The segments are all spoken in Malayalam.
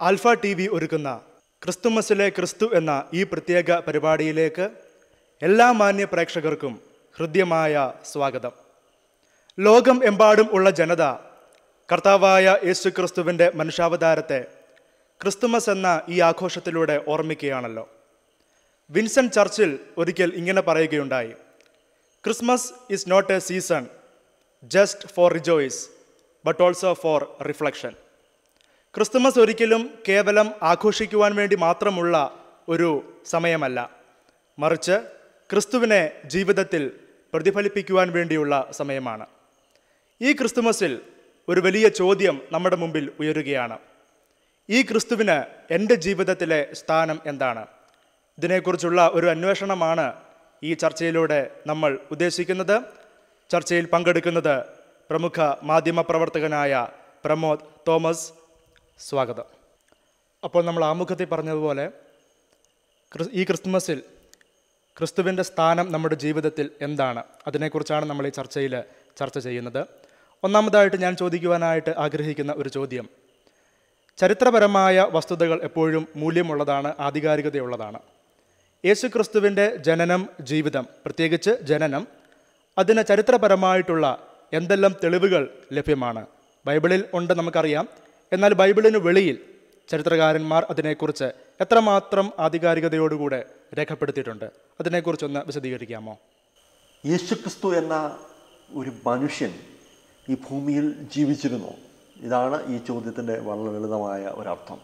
ആൽഫ ടി വി ഒരുക്കുന്ന ക്രിസ്തുമസിലെ ക്രിസ്തു എന്ന ഈ പ്രത്യേക പരിപാടിയിലേക്ക് എല്ലാ മാന്യ പ്രേക്ഷകർക്കും ഹൃദ്യമായ സ്വാഗതം ലോകം എമ്പാടും ഉള്ള ജനത കർത്താവായ യേശു ക്രിസ്തുവിൻ്റെ മനുഷ്യാവതാരത്തെ ക്രിസ്തുമസ് എന്ന ഈ ആഘോഷത്തിലൂടെ ഓർമ്മിക്കുകയാണല്ലോ വിൻസെന്റ് ചർച്ചിൽ ഒരിക്കൽ ഇങ്ങനെ പറയുകയുണ്ടായി Christmas is not a season just for rejoice but also for reflection ക്രിസ്തുമസ് ഒരിക്കലും കേവലം ആഘോഷിക്കുവാൻ വേണ്ടി മാത്രമുള്ള ഒരു സമയമല്ല മറിച്ച് ക്രിസ്തുവിനെ ജീവിതത്തിൽ പ്രതിഫലിപ്പിക്കുവാൻ വേണ്ടിയുള്ള സമയമാണ് ഈ ക്രിസ്തുമസിൽ ഒരു വലിയ ചോദ്യം നമ്മുടെ മുമ്പിൽ ഉയരുകയാണ് ഈ ക്രിസ്തുവിന് എൻ്റെ ജീവിതത്തിലെ സ്ഥാനം എന്താണ് ഇതിനെക്കുറിച്ചുള്ള ഒരു അന്വേഷണമാണ് ഈ ചർച്ചയിലൂടെ നമ്മൾ ഉദ്ദേശിക്കുന്നത് ചർച്ചയിൽ പങ്കെടുക്കുന്നത് പ്രമുഖ മാധ്യമപ്രവർത്തകനായ പ്രമോദ് തോമസ് സ്വാഗതം അപ്പോൾ നമ്മൾ ആമുഖത്തിൽ പറഞ്ഞതുപോലെ ക്രിസ്- ഈ ക്രിസ്തുമസിൽ ക്രിസ്തുവിൻ്റെ സ്ഥാനം നമ്മുടെ ജീവിതത്തിൽ എന്താണ് അതിനെക്കുറിച്ചാണ് നമ്മൾ ഈ ചർച്ചയിൽ ചർച്ച ചെയ്യുന്നത് ഒന്നാമതായിട്ട് ഞാൻ ചോദിക്കുവാനായിട്ട് ആഗ്രഹിക്കുന്ന ഒരു ചോദ്യം ചരിത്രപരമായ വസ്തുതകൾ എപ്പോഴും മൂല്യമുള്ളതാണ് ആധികാരികതയുള്ളതാണ് യേശു ക്രിസ്തുവിൻ്റെ ജനനം ജീവിതം പ്രത്യേകിച്ച് ജനനം അതിന് ചരിത്രപരമായിട്ടുള്ള എന്തെല്ലാം തെളിവുകൾ ലഭ്യമാണ് ബൈബിളിൽ ഉണ്ട് നമുക്കറിയാം എന്നാൽ ബൈബിളിന് വെളിയിൽ ചരിത്രകാരന്മാർ അതിനെക്കുറിച്ച് എത്രമാത്രം ആധികാരികതയോടുകൂടെ രേഖപ്പെടുത്തിയിട്ടുണ്ട് അതിനെക്കുറിച്ചൊന്ന് വിശദീകരിക്കാമോ യേശുക്രിസ്തു എന്ന ഒരു മനുഷ്യൻ ഈ ഭൂമിയിൽ ജീവിച്ചിരുന്നു ഇതാണ് ഈ ചോദ്യത്തിൻ്റെ വളരെ ലളിതമായ ഒരർത്ഥം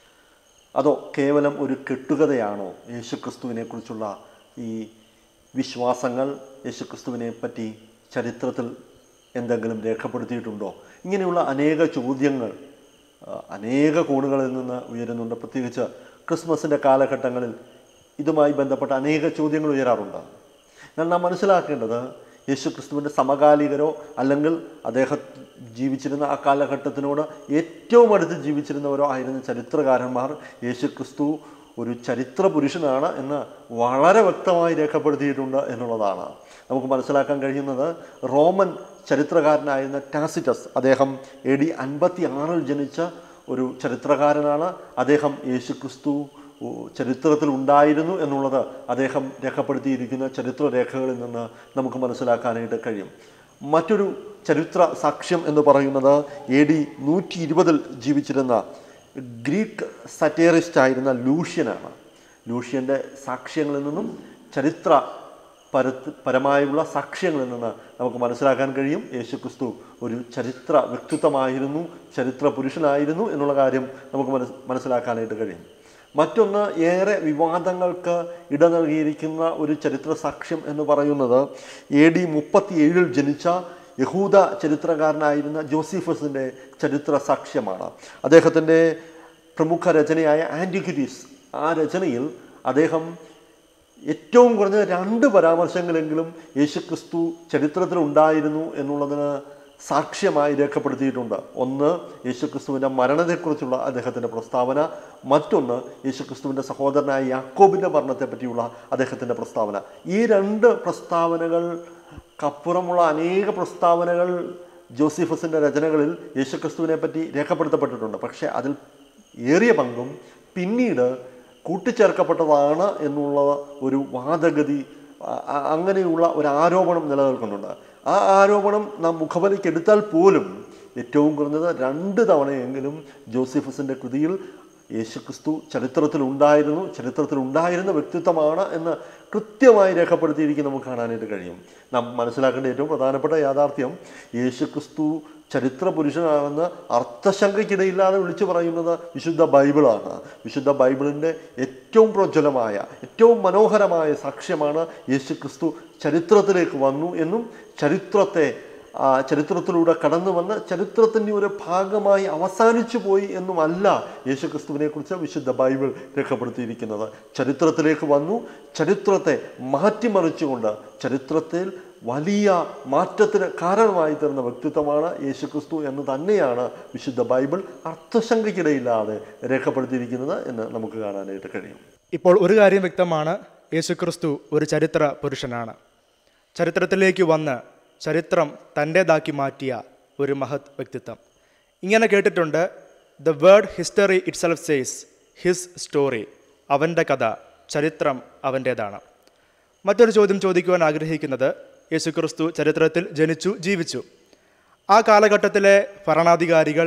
അതോ കേവലം ഒരു കെട്ടുകഥയാണോ യേശുക്രിസ്തുവിനെ കുറിച്ചുള്ള ഈ വിശ്വാസങ്ങൾ യേശുക്രിസ്തുവിനെ പറ്റി ചരിത്രത്തിൽ എന്തെങ്കിലും രേഖപ്പെടുത്തിയിട്ടുണ്ടോ ഇങ്ങനെയുള്ള അനേക ചോദ്യങ്ങൾ ആ, അനേക കോണുകളിൽ നിന്ന് ഉയരുന്നുണ്ട് പ്രത്യേകിച്ച് ക്രിസ്മസിൻ്റെ കാലഘട്ടങ്ങളിൽ ഇതുമായി ബന്ധപ്പെട്ട അനേക ചോദ്യങ്ങൾ ഉയരാറുണ്ട് എന്നാൽ നാം മനസ്സിലാക്കേണ്ടത് യേശു ക്രിസ്തുവിൻ്റെ സമകാലികരോ അല്ലെങ്കിൽ അദ്ദേഹം ജീവിച്ചിരുന്ന ആ കാലഘട്ടത്തിനോട് ഏറ്റവും അടുത്ത് ജീവിച്ചിരുന്നവരോ ആയിരുന്ന ചരിത്രകാരന്മാർ യേശു ക്രിസ്തു ഒരു ചരിത്ര പുരുഷനാണ് എന്ന് വളരെ വ്യക്തമായി രേഖപ്പെടുത്തിയിട്ടുണ്ട് എന്നുള്ളതാണ് നമുക്ക് മനസ്സിലാക്കാൻ കഴിയുന്നത് റോമൻ ചരിത്രകാരനായിരുന്ന ടാസിറ്റസ് അദ്ദേഹം എ ഡി അൻപത്തി ആറിൽ ജനിച്ച ഒരു ചരിത്രകാരനാണ് അദ്ദേഹം യേശു ക്രിസ്തു ചരിത്രത്തിൽ ഉണ്ടായിരുന്നു എന്നുള്ളത് അദ്ദേഹം രേഖപ്പെടുത്തിയിരിക്കുന്ന ചരിത്രരേഖകളിൽ നിന്ന് നമുക്ക് മനസ്സിലാക്കാനായിട്ട് കഴിയും മറ്റൊരു ചരിത്ര സാക്ഷ്യം എന്ന് പറയുന്നത് എ ഡി നൂറ്റി ഇരുപതിൽ ജീവിച്ചിരുന്ന ഗ്രീക്ക് സറ്റേറിസ്റ്റ് ആയിരുന്ന ലൂഷ്യനാണ് ലൂഷ്യൻ്റെ സാക്ഷ്യങ്ങളിൽ നിന്നും ചരിത്ര പരത്ത് പരമായുള്ള സാക്ഷ്യങ്ങളിൽ നിന്ന് നമുക്ക് മനസ്സിലാക്കാൻ കഴിയും യേശുക്രിസ്തു ഒരു ചരിത്ര വ്യക്തിത്വമായിരുന്നു ചരിത്ര പുരുഷനായിരുന്നു എന്നുള്ള കാര്യം നമുക്ക് മനസ് മനസ്സിലാക്കാനായിട്ട് കഴിയും മറ്റൊന്ന് ഏറെ വിവാദങ്ങൾക്ക് ഇട നൽകിയിരിക്കുന്ന ഒരു ചരിത്ര സാക്ഷ്യം എന്ന് പറയുന്നത് എ ഡി മുപ്പത്തി ഏഴിൽ ജനിച്ച യഹൂദ ചരിത്രകാരനായിരുന്ന ജോസിഫസിൻ്റെ ചരിത്ര സാക്ഷ്യമാണ് അദ്ദേഹത്തിൻ്റെ പ്രമുഖ രചനയായ ആൻറ്റിക്വിറ്റീസ് ആ രചനയിൽ അദ്ദേഹം ഏറ്റവും കുറഞ്ഞ രണ്ട് പരാമർശങ്ങളെങ്കിലും യേശുക്രിസ്തു ചരിത്രത്തിൽ ഉണ്ടായിരുന്നു എന്നുള്ളതിന് സാക്ഷ്യമായി രേഖപ്പെടുത്തിയിട്ടുണ്ട് ഒന്ന് യേശുക്രിസ്തുവിൻ്റെ മരണത്തെക്കുറിച്ചുള്ള അദ്ദേഹത്തിൻ്റെ പ്രസ്താവന മറ്റൊന്ന് യേശുക്രിസ്തുവിൻ്റെ സഹോദരനായ യാക്കോബിൻ്റെ മരണത്തെ പറ്റിയുള്ള അദ്ദേഹത്തിൻ്റെ പ്രസ്താവന ഈ രണ്ട് പ്രസ്താവനകൾക്കപ്പുറമുള്ള അനേക പ്രസ്താവനകൾ ജോസിഫസിൻ്റെ രചനകളിൽ യേശുക്രിസ്തുവിനെ പറ്റി രേഖപ്പെടുത്തപ്പെട്ടിട്ടുണ്ട് പക്ഷേ അതിൽ ഏറിയ പങ്കും പിന്നീട് കൂട്ടിച്ചേർക്കപ്പെട്ടതാണ് എന്നുള്ള ഒരു വാദഗതി അ- അ- അങ്ങനെയുള്ള ഒരു ആരോപണം നിലനിൽക്കുന്നുണ്ട് ആ ആരോപണം നാം മുഖബലിക്കെടുത്താൽ പോലും ഏറ്റവും കുറഞ്ഞത് രണ്ട് തവണയെങ്കിലും ജോസിഫസിൻ്റെ കൃതിയിൽ യേശുക്രിസ്തു ചരിത്രത്തിൽ ഉണ്ടായിരുന്നു ചരിത്രത്തിൽ ഉണ്ടായിരുന്ന വ്യക്തിത്വമാണ് എന്ന് കൃത്യമായി രേഖപ്പെടുത്തിയിരിക്കും നമുക്ക് കാണാനായിട്ട് കഴിയും നാം മനസ്സിലാക്കേണ്ട ഏറ്റവും പ്രധാനപ്പെട്ട യാഥാർത്ഥ്യം യേശുക്രിസ്തു ചരിത്ര പുരുഷനാണെന്ന് അർത്ഥശങ്കയ്ക്കിടയില്ലാതെ വിളിച്ചു പറയുന്നത് വിശുദ്ധ ബൈബിളാണ് വിശുദ്ധ ബൈബിളിൻ്റെ ഏറ്റവും പ്രജ്വലമായ ഏറ്റവും മനോഹരമായ സാക്ഷ്യമാണ് യേശുക്രിസ്തു ചരിത്രത്തിലേക്ക് വന്നു എന്നും ചരിത്രത്തെ ആ ചരിത്രത്തിലൂടെ കടന്നു വന്ന് ചരിത്രത്തിൻ്റെ ഒരു ഭാഗമായി അവസാനിച്ചു പോയി എന്നുമല്ല യേശുക്രിസ്തുവിനെ കുറിച്ച് വിശുദ്ധ ബൈബിൾ രേഖപ്പെടുത്തിയിരിക്കുന്നത് ചരിത്രത്തിലേക്ക് വന്നു ചരിത്രത്തെ മാറ്റിമറിച്ചുകൊണ്ട് ചരിത്രത്തിൽ വലിയ മാറ്റത്തിന് കാരണമായി തീർന്ന വ്യക്തിത്വമാണ് യേശുക്രിസ്തു എന്ന് തന്നെയാണ് വിശുദ്ധ ബൈബിൾ അർത്ഥശങ്കയ്ക്കിടയില്ലാതെ രേഖപ്പെടുത്തിയിരിക്കുന്നത് എന്ന് നമുക്ക് കാണാനായിട്ട് കഴിയും ഇപ്പോൾ ഒരു കാര്യം വ്യക്തമാണ് യേശുക്രിസ്തു ഒരു ചരിത്ര പുരുഷനാണ് ചരിത്രത്തിലേക്ക് വന്ന് ചരിത്രം തൻ്റേതാക്കി മാറ്റിയ ഒരു മഹത് വ്യക്തിത്വം ഇങ്ങനെ കേട്ടിട്ടുണ്ട് the word history itself says his story അവൻ്റെ കഥ ചരിത്രം അവൻ്റേതാണ് മറ്റൊരു ചോദ്യം ചോദിക്കുവാൻ ആഗ്രഹിക്കുന്നത് യേശുക്രിസ്തു ചരിത്രത്തിൽ ജനിച്ചു ജീവിച്ചു ആ കാലഘട്ടത്തിലെ ഭരണാധികാരികൾ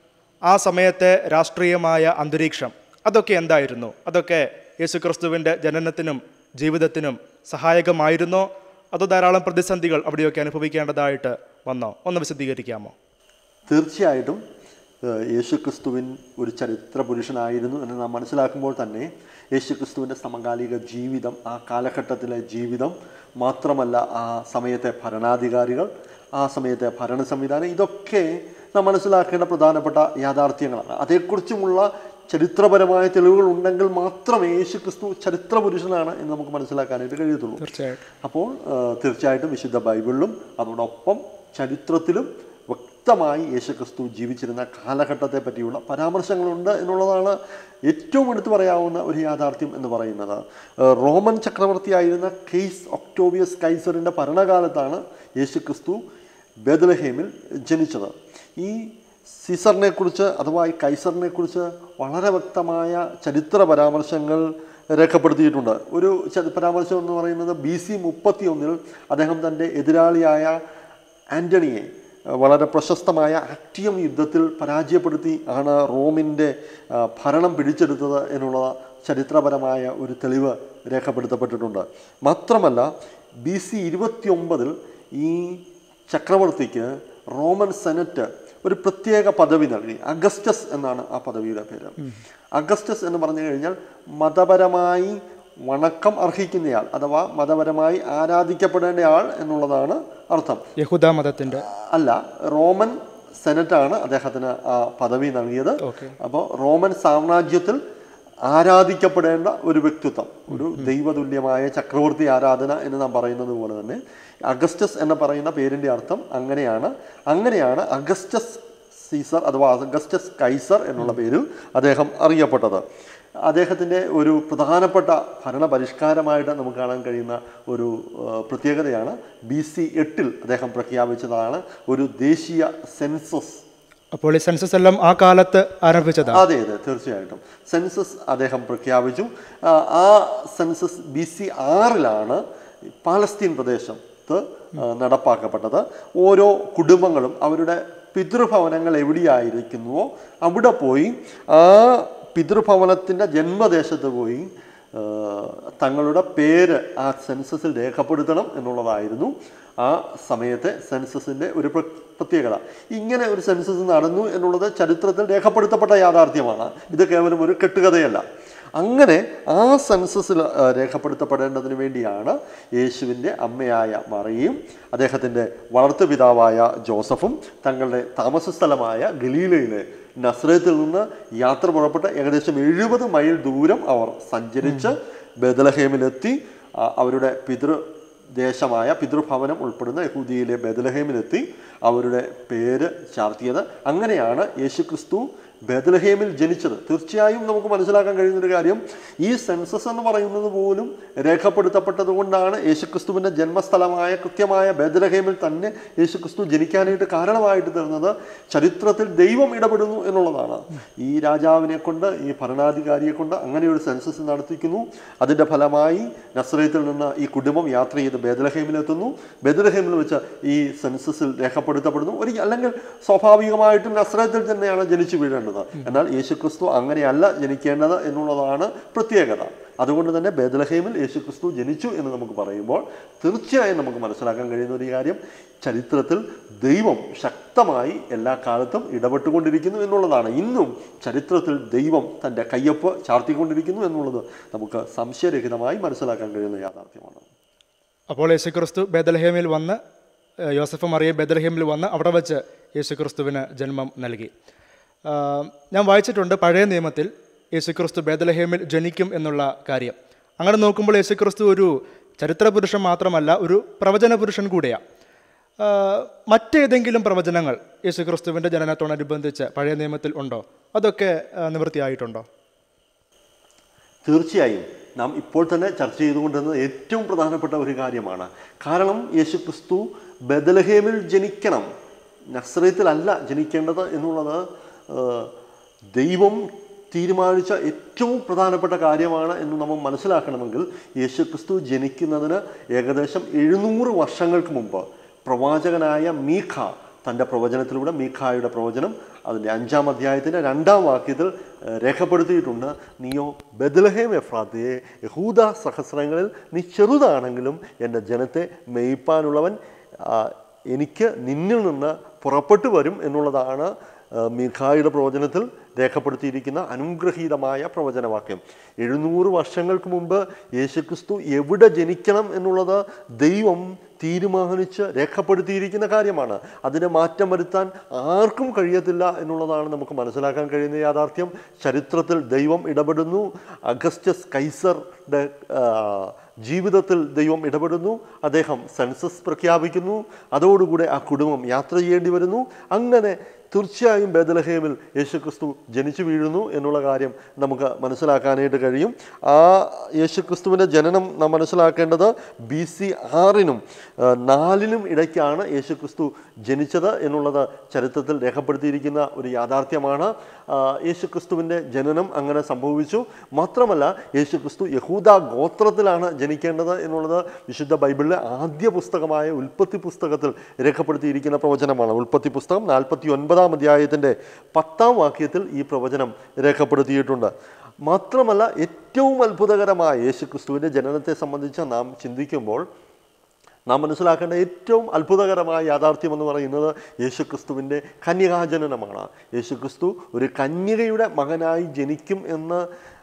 ആ സമയത്തെ രാഷ്ട്രീയമായ അന്തരീക്ഷം അതൊക്കെ എന്തായിരുന്നു അതൊക്കെ യേശുക്രിസ്തുവിൻ്റെ ജനനത്തിനും ജീവിതത്തിനും സഹായകമായിരുന്നോ അതോ ധാരാളം പ്രതിസന്ധികൾ അവിടെയൊക്കെ അനുഭവിക്കേണ്ടതായിട്ട് വന്നോ ഒന്ന് വിശദീകരിക്കാമോ തീർച്ചയായിട്ടും ഏഹ്, യേശുക്രിസ്തുവിൻ ഒരു ചരിത്ര പുരുഷനായിരുന്നു എന്ന് നാം മനസ്സിലാക്കുമ്പോൾ തന്നെ യേശുക്രിസ്തുവിൻ്റെ സമകാലിക ജീവിതം ആ കാലഘട്ടത്തിലെ ജീവിതം മാത്രമല്ല ആ സമയത്തെ ഭരണാധികാരികൾ ആ സമയത്തെ ഭരണ സംവിധാനം ഇതൊക്കെ നാം മനസ്സിലാക്കേണ്ട പ്രധാനപ്പെട്ട യാഥാർത്ഥ്യങ്ങളാണ് അതേക്കുറിച്ചുമുള്ള ചരിത്രപരമായ തെളിവുകൾ ഉണ്ടെങ്കിൽ മാത്രമേ യേശുക്രിസ്തു ചരിത്ര പുരുഷനാണ് എന്ന് നമുക്ക് മനസ്സിലാക്കാനായിട്ട് കഴിയത്തുള്ളൂ തീർച്ചയായിട്ടും അപ്പോൾ ആ, തീർച്ചയായിട്ടും വിശുദ്ധ ബൈബിളിലും അതോടൊപ്പം ചരിത്രത്തിലും വ്യക്തമായി യേശുക്രിസ്തു ജീവിച്ചിരുന്ന കാലഘട്ടത്തെ പറ്റിയുള്ള പരാമർശങ്ങളുണ്ട് എന്നുള്ളതാണ് ഏറ്റവും എടുത്തു പറയാവുന്ന ഒരു യാഥാർത്ഥ്യം എന്ന് പറയുന്നത് ആ, റോമൻ ചക്രവർത്തിയായിരുന്ന കെയ്സ് ഒക്ടോബിയസ് കൈസറിൻ്റെ ഭരണകാലത്താണ് യേശുക്രിസ്തു ബേദലഹേമിൽ ജനിച്ചത് ഈ സീസറിനെ കുറിച്ച് അഥവാ ഈ കൈസറിനെ കുറിച്ച് വളരെ വ്യക്തമായ ചരിത്ര പരാമർശങ്ങൾ രേഖപ്പെടുത്തിയിട്ടുണ്ട് ഒരു ച- പരാമർശം എന്ന് പറയുന്നത് ബി സി മുപ്പത്തി ഒന്നിൽ അദ്ദേഹം തൻ്റെ എതിരാളിയായ ആൻ്റണിയെ അഹ് വളരെ പ്രശസ്തമായ ആക്ടിയം യുദ്ധത്തിൽ പരാജയപ്പെടുത്തി ആണ് റോമിൻ്റെ ആ, ഭരണം പിടിച്ചെടുത്തത് എന്നുള്ള ചരിത്രപരമായ ഒരു തെളിവ് രേഖപ്പെടുത്തപ്പെട്ടിട്ടുണ്ട് മാത്രമല്ല ബി സി ഇരുപത്തി ഒമ്പതിൽ ഈ ചക്രവർത്തിക്ക് റോമൻ സെനറ്റ് ഒരു പ്രത്യേക പദവി നൽകി അഗസ്റ്റസ് എന്നാണ് ആ പദവിയുടെ പേര് അഗസ്റ്റസ് എന്ന് പറഞ്ഞു കഴിഞ്ഞാൽ മതപരമായി വണക്കം അർഹിക്കുന്നയാൾ അഥവാ മതപരമായി ആരാധിക്കപ്പെടേണ്ടയാൾ എന്നുള്ളതാണ് അർത്ഥം യഹൂദ മതത്തിൻ്റെ അല്ല റോമൻ സെനറ്റാണ് അദ്ദേഹത്തിന് ആ പദവി നൽകിയത് ഓക്കെ അപ്പോൾ റോമൻ സാമ്രാജ്യത്തിൽ ആരാധിക്കപ്പെടേണ്ട ഒരു വ്യക്തിത്വം ഒരു ദൈവതുല്യമായ ചക്രവർത്തി ആരാധന എന്ന് നാം പറയുന്നത് പോലെ തന്നെ അഗസ്റ്റസ് എന്ന് പറയുന്ന പേരിൻ്റെ അർത്ഥം അങ്ങനെയാണ് അങ്ങനെയാണ് അഗസ്റ്റസ് സീസർ അഥവാ അഗസ്റ്റസ് കൈസർ എന്നുള്ള പേരിൽ അദ്ദേഹം അറിയപ്പെട്ടത് അദ്ദേഹത്തിൻ്റെ ഒരു പ്രധാനപ്പെട്ട ഭരണ പരിഷ്കാരമായിട്ട് നമുക്ക് കാണാൻ കഴിയുന്ന ഒരു ആ, പ്രത്യേകതയാണ് ബി സി എട്ടിൽ അദ്ദേഹം പ്രഖ്യാപിച്ചതാണ് ഒരു ദേശീയ സെൻസസ് അപ്പോൾ ഈ സെൻസസ് എല്ലാം ആ കാലത്ത് ആരംഭിച്ചതാണ് അതെ അതെ തീർച്ചയായിട്ടും സെൻസസ് അദ്ദേഹം പ്രഖ്യാപിച്ചു ആ, ആ സെൻസസ് ബി സി ആറിലാണ് പാലസ്തീൻ പ്രദേശത്ത് ആ, നടപ്പാക്കപ്പെട്ടത് ഓരോ കുടുംബങ്ങളും അവരുടെ പിതൃഭവനങ്ങൾ എവിടെയായിരിക്കുന്നുവോ അവിടെ പോയി ആ പിതൃഭവനത്തിൻ്റെ ജന്മദേശത്ത് പോയി ആ, തങ്ങളുടെ പേര് ആ സെൻസസിൽ രേഖപ്പെടുത്തണം എന്നുള്ളതായിരുന്നു ആ സമയത്തെ സെൻസസിൻ്റെ ഒരു പ്ര- പ്രത്യേകത ഇങ്ങനെ ഒരു സെൻസസ് നടന്നു എന്നുള്ളത് ചരിത്രത്തിൽ രേഖപ്പെടുത്തപ്പെട്ട യാഥാർത്ഥ്യമാണ് ഇത് കേവലം ഒരു കെട്ടുകഥയല്ല അങ്ങനെ ആ സെൻസസിൽ ആ, രേഖപ്പെടുത്തപ്പെടേണ്ടതിന് വേണ്ടിയാണ് യേശുവിൻ്റെ അമ്മയായ മറിയും അദ്ദേഹത്തിൻ്റെ വളർത്തുപിതാവായ ജോസഫും തങ്ങളുടെ താമസ സ്ഥലമായ ഗലീലയിലെ നസ്രത്തിൽ നിന്ന് യാത്ര പുറപ്പെട്ട് ഏകദേശം എഴുപത് മൈൽ ദൂരം അവർ സഞ്ചരിച്ച് ബദലഹേമിലെത്തി ആ, അവരുടെ പിതൃ ദേശമായ പിതൃഭവനം ഉൾപ്പെടുന്ന യഹൂദിയിലെ ബദലഹേമിലെത്തി അവരുടെ പേര് ചാർത്തിയത് അങ്ങനെയാണ് യേശുക്രിസ്തു ബദലഹേമിൽ ജനിച്ചത് തീർച്ചയായും നമുക്ക് മനസ്സിലാക്കാൻ കഴിയുന്നൊരു കാര്യം ഈ സെൻസസ് എന്ന് പറയുന്നത് പോലും രേഖപ്പെടുത്തപ്പെട്ടത് കൊണ്ടാണ് യേശുക്രിസ്തുവിൻ്റെ ജന്മസ്ഥലമായ കൃത്യമായ ബദലഹേമിൽ തന്നെ യേശുക്രിസ്തു ജനിക്കാനായിട്ട് കാരണമായിട്ട് തീർന്നത് ചരിത്രത്തിൽ ദൈവം ഇടപെടുന്നു എന്നുള്ളതാണ് ഈ രാജാവിനെ കൊണ്ട് ഈ ഭരണാധികാരിയെ കൊണ്ട് അങ്ങനെ ഒരു സെൻസസ് നടത്തിക്കുന്നു അതിൻ്റെ ഫലമായി നസ്രയത്തിൽ നിന്ന് ഈ കുടുംബം യാത്ര ചെയ്ത് ബേദലഹേമിലെത്തുന്നു ബേദലഹേമിൽ വെച്ച് ഈ സെൻസസിൽ രേഖപ്പെടുത്തപ്പെടുന്നു ഒരു അല്ലെങ്കിൽ സ്വാഭാവികമായിട്ടും നസ്രയത്തിൽ തന്നെയാണ് ജനിച്ചു വീഴേണ്ടത് എന്നാൽ യേശുക്രിസ്തു അങ്ങനെയല്ല ജനിക്കേണ്ടത് എന്നുള്ളതാണ് പ്രത്യേകത അതുകൊണ്ട് തന്നെ ബേദലഹേമിൽ യേശുക്രിസ്തു ജനിച്ചു എന്ന് നമുക്ക് പറയുമ്പോൾ തീർച്ചയായും നമുക്ക് മനസ്സിലാക്കാൻ കഴിയുന്ന ഒരു കാര്യം ചരിത്രത്തിൽ ദൈവം ശക്തമായി എല്ലാ കാലത്തും ഇടപെട്ടുകൊണ്ടിരിക്കുന്നു എന്നുള്ളതാണ് ഇന്നും ചരിത്രത്തിൽ ദൈവം തൻ്റെ കയ്യൊപ്പ് ചാർത്തിക്കൊണ്ടിരിക്കുന്നു എന്നുള്ളത് നമുക്ക് സംശയരഹിതമായി മനസ്സിലാക്കാൻ കഴിയുന്ന യാഥാർത്ഥ്യമാണ് അപ്പോൾ യേശുക്രിസ്തു ബേദലഹേമിൽ വന്ന് ഏഹ്, യോസഫ് മറിയ ബേദലഹേമിൽ വന്ന് അവിടെ വെച്ച് യേശുക്രിസ്തുവിന് ജന്മം നൽകി ആഹ്, ഞാൻ വായിച്ചിട്ടുണ്ട് പഴയ നിയമത്തിൽ യേശുക്രിസ്തു ബേദലഹേമിൽ ജനിക്കും എന്നുള്ള കാര്യം അങ്ങനെ നോക്കുമ്പോൾ യേശുക്രിസ്തു ഒരു ചരിത്ര പുരുഷൻ മാത്രമല്ല ഒരു പ്രവചന പുരുഷൻ കൂടെയാണ് ആഹ്, മറ്റേതെങ്കിലും പ്രവചനങ്ങൾ യേശുക്രിസ്തുവിൻ്റെ ജനനത്തോടനുബന്ധിച്ച് പഴയ നിയമത്തിൽ ഉണ്ടോ അതൊക്കെ ആഹ്, നിവൃത്തിയായിട്ടുണ്ടോ തീർച്ചയായും നാം ഇപ്പോൾ തന്നെ ചർച്ച ചെയ്തുകൊണ്ടിരുന്നത് ഏറ്റവും പ്രധാനപ്പെട്ട ഒരു കാര്യമാണ് കാരണം യേശു ക്രിസ്തു ബദലഹേമിൽ ജനിക്കണം നസ്രയത്തിലല്ല ജനിക്കേണ്ടത് എന്നുള്ളത് ആ, ദൈവം തീരുമാനിച്ച ഏറ്റവും പ്രധാനപ്പെട്ട കാര്യമാണ് എന്ന് നമ്മൾ മനസ്സിലാക്കണമെങ്കിൽ യേശുക്രിസ്തു ജനിക്കുന്നതിന് ഏകദേശം എഴുന്നൂറ് വർഷങ്ങൾക്ക് മുമ്പ് പ്രവാചകനായ മീഖ തൻ്റെ പ്രവചനത്തിലൂടെ മീഖായുടെ പ്രവചനം അതിൻ്റെ അഞ്ചാം അധ്യായത്തിൻ്റെ രണ്ടാം വാക്യത്തിൽ ഏഹ്, രേഖപ്പെടുത്തിയിട്ടുണ്ട് നീയോ ബദലഹേം എഫ്രാത്തിയെ യഹൂദ സഹസ്രങ്ങളിൽ നീ ചെറുതാണെങ്കിലും എൻ്റെ ജനത്തെ മേയ്പ്പാനുള്ളവൻ ആ, എനിക്ക് നിന്നിൽ നിന്ന് പുറപ്പെട്ടു വരും എന്നുള്ളതാണ് ആ, മീഖായുടെ പ്രവചനത്തിൽ രേഖപ്പെടുത്തിയിരിക്കുന്ന അനുഗ്രഹീതമായ പ്രവചനവാക്യം എഴുന്നൂറ് വർഷങ്ങൾക്ക് മുമ്പ് യേശുക്രിസ്തു എവിടെ ജനിക്കണം എന്നുള്ളത് ദൈവം തീരുമാനിച്ച് രേഖപ്പെടുത്തിയിരിക്കുന്ന കാര്യമാണ് അതിനെ മാറ്റം വരുത്താൻ ആർക്കും കഴിയത്തില്ല എന്നുള്ളതാണ് നമുക്ക് മനസ്സിലാക്കാൻ കഴിയുന്ന യാഥാർത്ഥ്യം ചരിത്രത്തിൽ ദൈവം ഇടപെടുന്നു അഗസ്റ്റസ് കൈസറുടെ ആ, ജീവിതത്തിൽ ദൈവം ഇടപെടുന്നു അദ്ദേഹം സെൻസസ് പ്രഖ്യാപിക്കുന്നു അതോടുകൂടെ ആ കുടുംബം യാത്ര ചെയ്യേണ്ടി വരുന്നു അങ്ങനെ തീർച്ചയായും ബേദലഹേമിൽ യേശുക്രിസ്തു ജനിച്ചു വീഴുന്നു എന്നുള്ള കാര്യം നമുക്ക് മനസ്സിലാക്കാനായിട്ട് കഴിയും ആ യേശുക്രിസ്തുവിൻ്റെ ജനനം നാം മനസ്സിലാക്കേണ്ടത് ബി സി ആറിനും ആ, നാലിനും ഇടയ്ക്കാണ് യേശുക്രിസ്തു ജനിച്ചത് എന്നുള്ളത് ചരിത്രത്തിൽ രേഖപ്പെടുത്തിയിരിക്കുന്ന ഒരു യാഥാർത്ഥ്യമാണ് ആ, യേശുക്രിസ്തുവിൻ്റെ ജനനം അങ്ങനെ സംഭവിച്ചു മാത്രമല്ല യേശുക്രിസ്തു യഹൂദ ഗോത്രത്തിലാണ് ജനിക്കേണ്ടത് എന്നുള്ളത് വിശുദ്ധ ബൈബിളിലെ ആദ്യ പുസ്തകമായ ഉൽപ്പത്തി പുസ്തകത്തിൽ രേഖപ്പെടുത്തിയിരിക്കുന്ന പ്രവചനമാണ് ഉൽപ്പത്തി പുസ്തകം നാൽപ്പത്തി ഒൻപതാം അധ്യായത്തിൻ്റെ പത്താം വാക്യത്തിൽ ഈ പ്രവചനം രേഖപ്പെടുത്തിയിട്ടുണ്ട് മാത്രമല്ല ഏറ്റവും അത്ഭുതകരമായ യേശുക്രിസ്തുവിൻ്റെ ജനനത്തെ സംബന്ധിച്ച് നാം ചിന്തിക്കുമ്പോൾ നാം മനസ്സിലാക്കേണ്ട ഏറ്റവും അത്ഭുതകരമായ യാഥാർത്ഥ്യം എന്ന് പറയുന്നത് യേശുക്രിസ്തുവിൻ്റെ കന്യകാജനനമാണ് യേശുക്രിസ്തു ഒരു കന്യകയുടെ മകനായി ജനിക്കും എന്ന്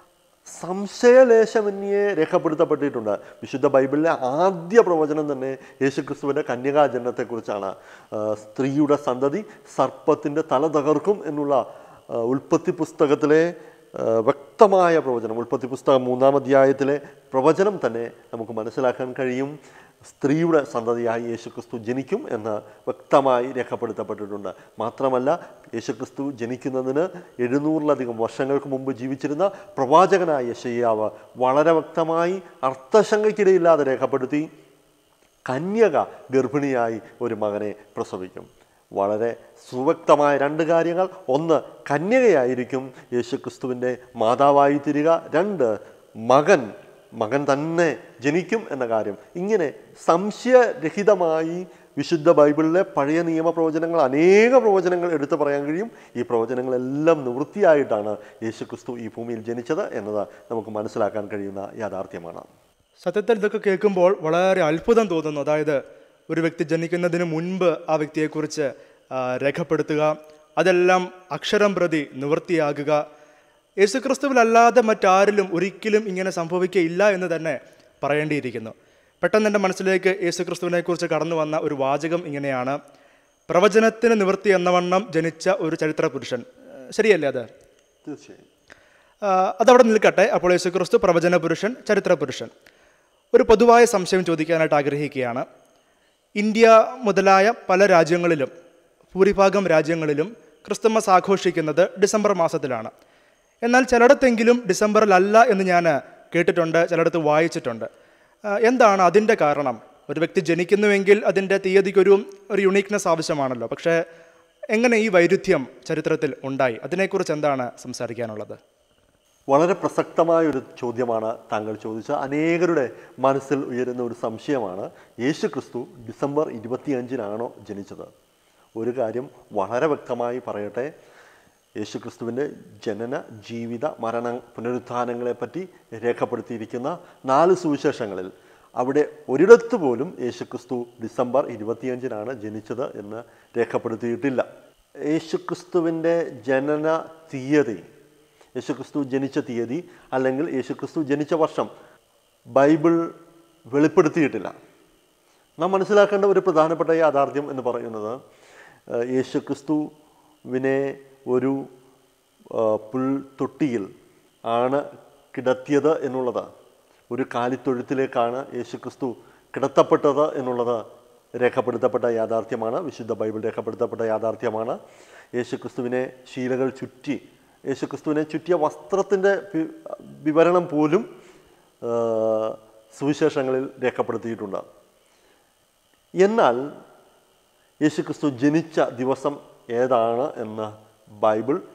സംശയലേശമന്യേ രേഖപ്പെടുത്തപ്പെട്ടിട്ടുണ്ട് വിശുദ്ധ ബൈബിളിലെ ആദ്യ പ്രവചനം തന്നെ യേശുക്രിസ്തുവിൻ്റെ കന്യകാജനനത്തെക്കുറിച്ചാണ് ആ, സ്ത്രീയുടെ സന്തതി സർപ്പത്തിൻ്റെ തല തകർക്കും എന്നുള്ള ആ, ഉൽപ്പത്തി പുസ്തകത്തിലെ ആ, വ്യക്തമായ പ്രവചനം ഉൽപ്പത്തി പുസ്തകം മൂന്നാം അധ്യായത്തിലെ പ്രവചനം തന്നെ നമുക്ക് മനസ്സിലാക്കാൻ കഴിയും സ്ത്രീയുടെ സന്തതിയായി യേശുക്രിസ്തു ജനിക്കും എന്ന് വ്യക്തമായി രേഖപ്പെടുത്തപ്പെട്ടിട്ടുണ്ട് മാത്രമല്ല യേശുക്രിസ്തു ജനിക്കുന്നതിന് എഴുന്നൂറിലധികം വർഷങ്ങൾക്ക് മുമ്പ് ജീവിച്ചിരുന്ന പ്രവാചകനായ യശയ്യാവ് വളരെ വ്യക്തമായി അർത്ഥശങ്കയ്ക്കിടയില്ലാതെ രേഖപ്പെടുത്തി കന്യക ഗർഭിണിയായി ഒരു മകനെ പ്രസവിക്കും വളരെ സുവ്യക്തമായ രണ്ട് കാര്യങ്ങൾ ഒന്ന് കന്യകയായിരിക്കും യേശുക്രിസ്തുവിൻ്റെ മാതാവായി തീരുക രണ്ട് മകൻ മകൻ തന്നെ ജനിക്കും എന്ന കാര്യം ഇങ്ങനെ സംശയരഹിതമായി വിശുദ്ധ ബൈബിളിലെ പഴയ നിയമ പ്രവചനങ്ങൾ അനേക പ്രവചനങ്ങൾ എടുത്തു പറയാൻ കഴിയും ഈ പ്രവചനങ്ങളെല്ലാം നിവൃത്തിയായിട്ടാണ് യേശുക്രിസ്തു ഈ ഭൂമിയിൽ ജനിച്ചത് എന്നത് നമുക്ക് മനസ്സിലാക്കാൻ കഴിയുന്ന യാഥാർത്ഥ്യമാണ് സത്യത്തിൽ ഇതൊക്കെ കേൾക്കുമ്പോൾ വളരെ അത്ഭുതം തോന്നുന്നു അതായത് ഒരു വ്യക്തി ജനിക്കുന്നതിന് മുൻപ് ആ വ്യക്തിയെക്കുറിച്ച് ആ, രേഖപ്പെടുത്തുക അതെല്ലാം അക്ഷരം പ്രതി നിവൃത്തിയാകുക യേശുക്രിസ്തുവിലല്ലാതെ മറ്റാരിലും ഒരിക്കലും ഇങ്ങനെ സംഭവിക്കുകയില്ല എന്ന് തന്നെ പറയേണ്ടിയിരിക്കുന്നു പെട്ടെന്ന് എൻ്റെ മനസ്സിലേക്ക് യേശുക്രിസ്തുവിനെക്കുറിച്ച് കടന്നു വന്ന ഒരു വാചകം ഇങ്ങനെയാണ് പ്രവചനത്തിന് നിവൃത്തി എന്നവണ്ണം ജനിച്ച ഒരു ചരിത്ര പുരുഷൻ ശരിയല്ലേ അത് തീർച്ചയായും ആ, അതവിടെ നിൽക്കട്ടെ അപ്പോൾ യേശുക്രിസ്തു പ്രവചന പുരുഷൻ ചരിത്ര പുരുഷൻ ഒരു പൊതുവായ സംശയം ചോദിക്കാനായിട്ട് ആഗ്രഹിക്കുകയാണ് ഇന്ത്യ മുതലായ പല രാജ്യങ്ങളിലും ഭൂരിഭാഗം രാജ്യങ്ങളിലും ക്രിസ്തുമസ് ആഘോഷിക്കുന്നത് ഡിസംബർ മാസത്തിലാണ് എന്നാൽ ചിലയിടത്തെങ്കിലും ഡിസംബറിലല്ല എന്ന് ഞാൻ കേട്ടിട്ടുണ്ട് ചിലയിടത്ത് വായിച്ചിട്ടുണ്ട് ആ, എന്താണ് അതിൻ്റെ കാരണം ഒരു വ്യക്തി ജനിക്കുന്നുവെങ്കിൽ അതിൻ്റെ തീയതിക്കൊരു ഒരു യുണീക്നെസ് ആവശ്യമാണല്ലോ പക്ഷേ എങ്ങനെ ഈ വൈരുദ്ധ്യം ചരിത്രത്തിൽ ഉണ്ടായി അതിനെക്കുറിച്ച് എന്താണ് സംസാരിക്കാനുള്ളത് വളരെ പ്രസക്തമായ ഒരു ചോദ്യമാണ് താങ്കൾ ചോദിച്ച അനേകരുടെ മനസ്സിൽ ഉയരുന്ന ഒരു സംശയമാണ് യേശു ക്രിസ്തു ഡിസംബർ ഇരുപത്തിയഞ്ചിനാണോ ജനിച്ചത് ഒരു കാര്യം വളരെ വ്യക്തമായി പറയട്ടെ യേശു ക്രിസ്തുവിൻ്റെ ജനന ജീവിത മരണ പുനരുത്ഥാനങ്ങളെപ്പറ്റി രേഖപ്പെടുത്തിയിരിക്കുന്ന നാല് സുവിശേഷങ്ങളിൽ അവിടെ ഒരിടത്ത് പോലും യേശു ക്രിസ്തു ഡിസംബർ ഇരുപത്തിയഞ്ചിനാണ് ജനിച്ചത് എന്ന് രേഖപ്പെടുത്തിയിട്ടില്ല യേശു ക്രിസ്തുവിൻ്റെ ജനന തീയതി യേശുക്രിസ്തു ജനിച്ച തീയതി അല്ലെങ്കിൽ യേശുക്രിസ്തു ജനിച്ച വർഷം ബൈബിൾ വെളിപ്പെടുത്തിയിട്ടില്ല നാം മനസ്സിലാക്കേണ്ട ഒരു പ്രധാനപ്പെട്ട യാഥാർത്ഥ്യം എന്ന് പറയുന്നത് ഏഹ്, യേശുക്രിസ്തുവിനെ ഒരു ഏഹ്, പുൽത്തൊട്ടിയിൽ ആണ് കിടത്തിയത് എന്നുള്ളത് ഒരു കാലിത്തൊഴുത്തിലേക്കാണ് യേശുക്രിസ്തു കിടത്തപ്പെട്ടത് എന്നുള്ളത് രേഖപ്പെടുത്തപ്പെട്ട യാഥാർത്ഥ്യമാണ് വിശുദ്ധ ബൈബിൾ രേഖപ്പെടുത്തപ്പെട്ട യാഥാർത്ഥ്യമാണ് യേശുക്രിസ്തുവിനെ ശീലകൾ ചുറ്റി യേശുക്രിസ്തുവിനെ ചുറ്റിയ വസ്ത്രത്തിൻ്റെ വി- വിവരണം പോലും ആ, സുവിശേഷങ്ങളിൽ രേഖപ്പെടുത്തിയിട്ടുണ്ട് എന്നാൽ യേശുക്രിസ്തു ജനിച്ച ദിവസം ഏതാണ് എന്ന് ബൈബിൾ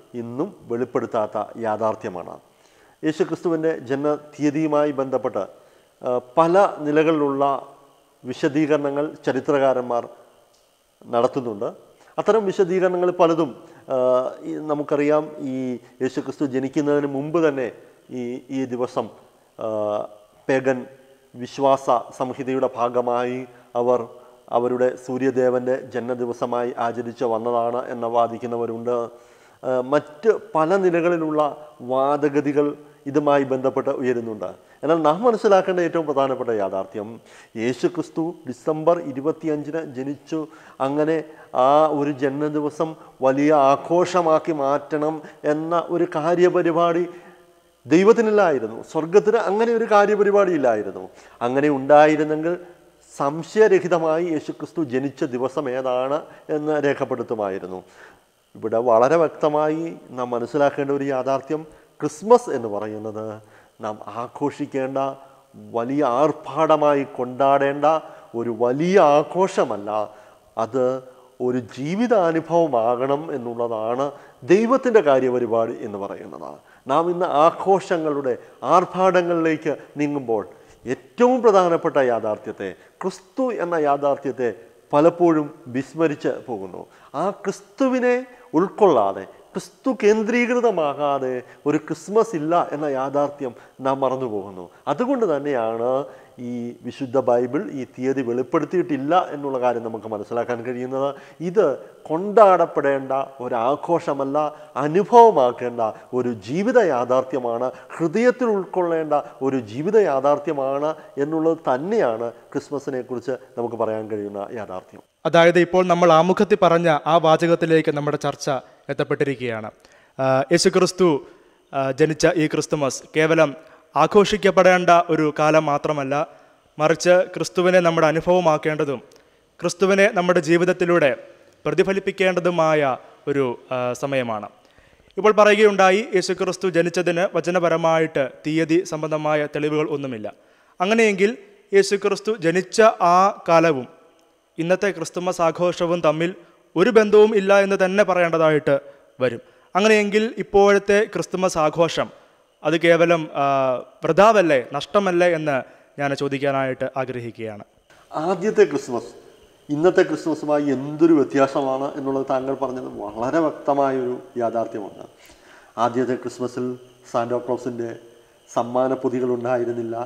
ഇന്നും വെളിപ്പെടുത്താത്ത യാഥാർത്ഥ്യമാണ് യേശുക്രിസ്തുവിൻ്റെ ജന്മ തീയതിയുമായി ബന്ധപ്പെട്ട് ആ, പല നിലകളിലുള്ള വിശദീകരണങ്ങൾ ചരിത്രകാരന്മാർ നടത്തുന്നുണ്ട് അത്തരം വിശദീകരണങ്ങൾ പലതും ആ, ഈ നമുക്കറിയാം ഈ യേശുക്രിസ്തു ജനിക്കുന്നതിന് മുമ്പ് തന്നെ ഈ ഈ ദിവസം ആ, പേഗൻ വിശ്വാസ സംഹിതയുടെ ഭാഗമായി അവർ അവരുടെ സൂര്യദേവൻ്റെ ജന്മദിവസമായി ആചരിച്ച് വന്നതാണ് എന്ന് വാദിക്കുന്നവരുണ്ട് ആ, മറ്റ് പല നിലകളിലുള്ള വാദഗതികൾ ഇതുമായി ബന്ധപ്പെട്ട് ഉയരുന്നുണ്ട് എന്നാൽ നാം മനസ്സിലാക്കേണ്ട ഏറ്റവും പ്രധാനപ്പെട്ട യാഥാർത്ഥ്യം യേശു ക്രിസ്തു ഡിസംബർ ഇരുപത്തിയഞ്ചിന് ജനിച്ചു അങ്ങനെ ആ ഒരു ജന്മദിവസം വലിയ ആഘോഷമാക്കി മാറ്റണം എന്ന ഒരു കാര്യപരിപാടി ദൈവത്തിനില്ലായിരുന്നു സ്വർഗത്തിന് അങ്ങനെ ഒരു കാര്യപരിപാടി ഇല്ലായിരുന്നു അങ്ങനെ ഉണ്ടായിരുന്നെങ്കിൽ സംശയരഹിതമായി യേശുക്രിസ്തു ജനിച്ച ദിവസം ഏതാണ് എന്ന് രേഖപ്പെടുത്തുമായിരുന്നു ഇവിടെ വളരെ വ്യക്തമായി നാം മനസ്സിലാക്കേണ്ട ഒരു യാഥാർത്ഥ്യം ക്രിസ്മസ് എന്ന് പറയുന്നത് നാം ആഘോഷിക്കേണ്ട വലിയ ആർഭാടമായി കൊണ്ടാടേണ്ട ഒരു വലിയ ആഘോഷമല്ല അത് ഒരു ജീവിതാനുഭവമാകണം എന്നുള്ളതാണ് ദൈവത്തിൻ്റെ കാര്യപരിപാടി എന്ന് പറയുന്നത് നാം ഇന്ന് ആഘോഷങ്ങളുടെ ആർഭാടങ്ങളിലേക്ക് നീങ്ങുമ്പോൾ ഏറ്റവും പ്രധാനപ്പെട്ട യാഥാർത്ഥ്യത്തെ ക്രിസ്തു എന്ന യാഥാർത്ഥ്യത്തെ പലപ്പോഴും വിസ്മരിച്ച് പോകുന്നു ആ ക്രിസ്തുവിനെ ഉൾക്കൊള്ളാതെ ക്രിസ്തു കേന്ദ്രീകൃതമാകാതെ ഒരു ക്രിസ്മസ് ഇല്ല എന്ന യാഥാർത്ഥ്യം നാം മറന്നു പോകുന്നു അതുകൊണ്ട് തന്നെയാണ് ഈ വിശുദ്ധ ബൈബിൾ ഈ തീയതി വെളിപ്പെടുത്തിയിട്ടില്ല എന്നുള്ള കാര്യം നമുക്ക് മനസ്സിലാക്കാൻ കഴിയുന്നത് ഇത് കൊണ്ടാടപ്പെടേണ്ട ഒരാഘോഷമല്ല അനുഭവമാക്കേണ്ട ഒരു ജീവിത യാഥാർത്ഥ്യമാണ് ഹൃദയത്തിൽ ഉൾക്കൊള്ളേണ്ട ഒരു ജീവിത യാഥാർത്ഥ്യമാണ് എന്നുള്ളത് തന്നെയാണ് ക്രിസ്മസിനെ കുറിച്ച് നമുക്ക് പറയാൻ കഴിയുന്ന യാഥാർത്ഥ്യം അതായത് ഇപ്പോൾ നമ്മൾ ആമുഖത്തിൽ പറഞ്ഞ ആ വാചകത്തിലേക്ക് നമ്മുടെ ചർച്ച എത്തപ്പെട്ടിരിക്കുകയാണ് ആ, യേശുക്രിസ്തു ആ, ജനിച്ച ഈ ക്രിസ്തുമസ് കേവലം ആഘോഷിക്കപ്പെടേണ്ട ഒരു കാലം മാത്രമല്ല മറിച്ച് ക്രിസ്തുവിനെ നമ്മുടെ അനുഭവമാക്കേണ്ടതും ക്രിസ്തുവിനെ നമ്മുടെ ജീവിതത്തിലൂടെ പ്രതിഫലിപ്പിക്കേണ്ടതുമായ ഒരു ആ, സമയമാണ് ഇപ്പോൾ പറയുകയുണ്ടായി യേശുക്രിസ്തു ജനിച്ചതിന് വചനപരമായിട്ട് തീയതി സംബന്ധമായ തെളിവുകൾ ഒന്നുമില്ല അങ്ങനെയെങ്കിൽ യേശുക്രിസ്തു ജനിച്ച ആ കാലവും ഇന്നത്തെ ക്രിസ്തുമസ് ആഘോഷവും തമ്മിൽ ഒരു ബന്ധവും ഇല്ല എന്ന് തന്നെ പറയേണ്ടതായിട്ട് വരും അങ്ങനെയെങ്കിൽ ഇപ്പോഴത്തെ ക്രിസ്തുമസ് ആഘോഷം അത് കേവലം ആ, വൃഥാവല്ലേ നഷ്ടമല്ലേ എന്ന് ഞാൻ ചോദിക്കാനായിട്ട് ആഗ്രഹിക്കുകയാണ് ആദ്യത്തെ ക്രിസ്മസ് ഇന്നത്തെ ക്രിസ്മസുമായി എന്തൊരു വ്യത്യാസമാണ് എന്നുള്ളത് താങ്കൾ പറഞ്ഞത് വളരെ വ്യക്തമായൊരു യാഥാർത്ഥ്യമാണ് ആദ്യത്തെ ക്രിസ്മസിൽ സാന്റോക്ലോസിൻ്റെ സമ്മാന പൊതികൾ ഉണ്ടായിരുന്നില്ല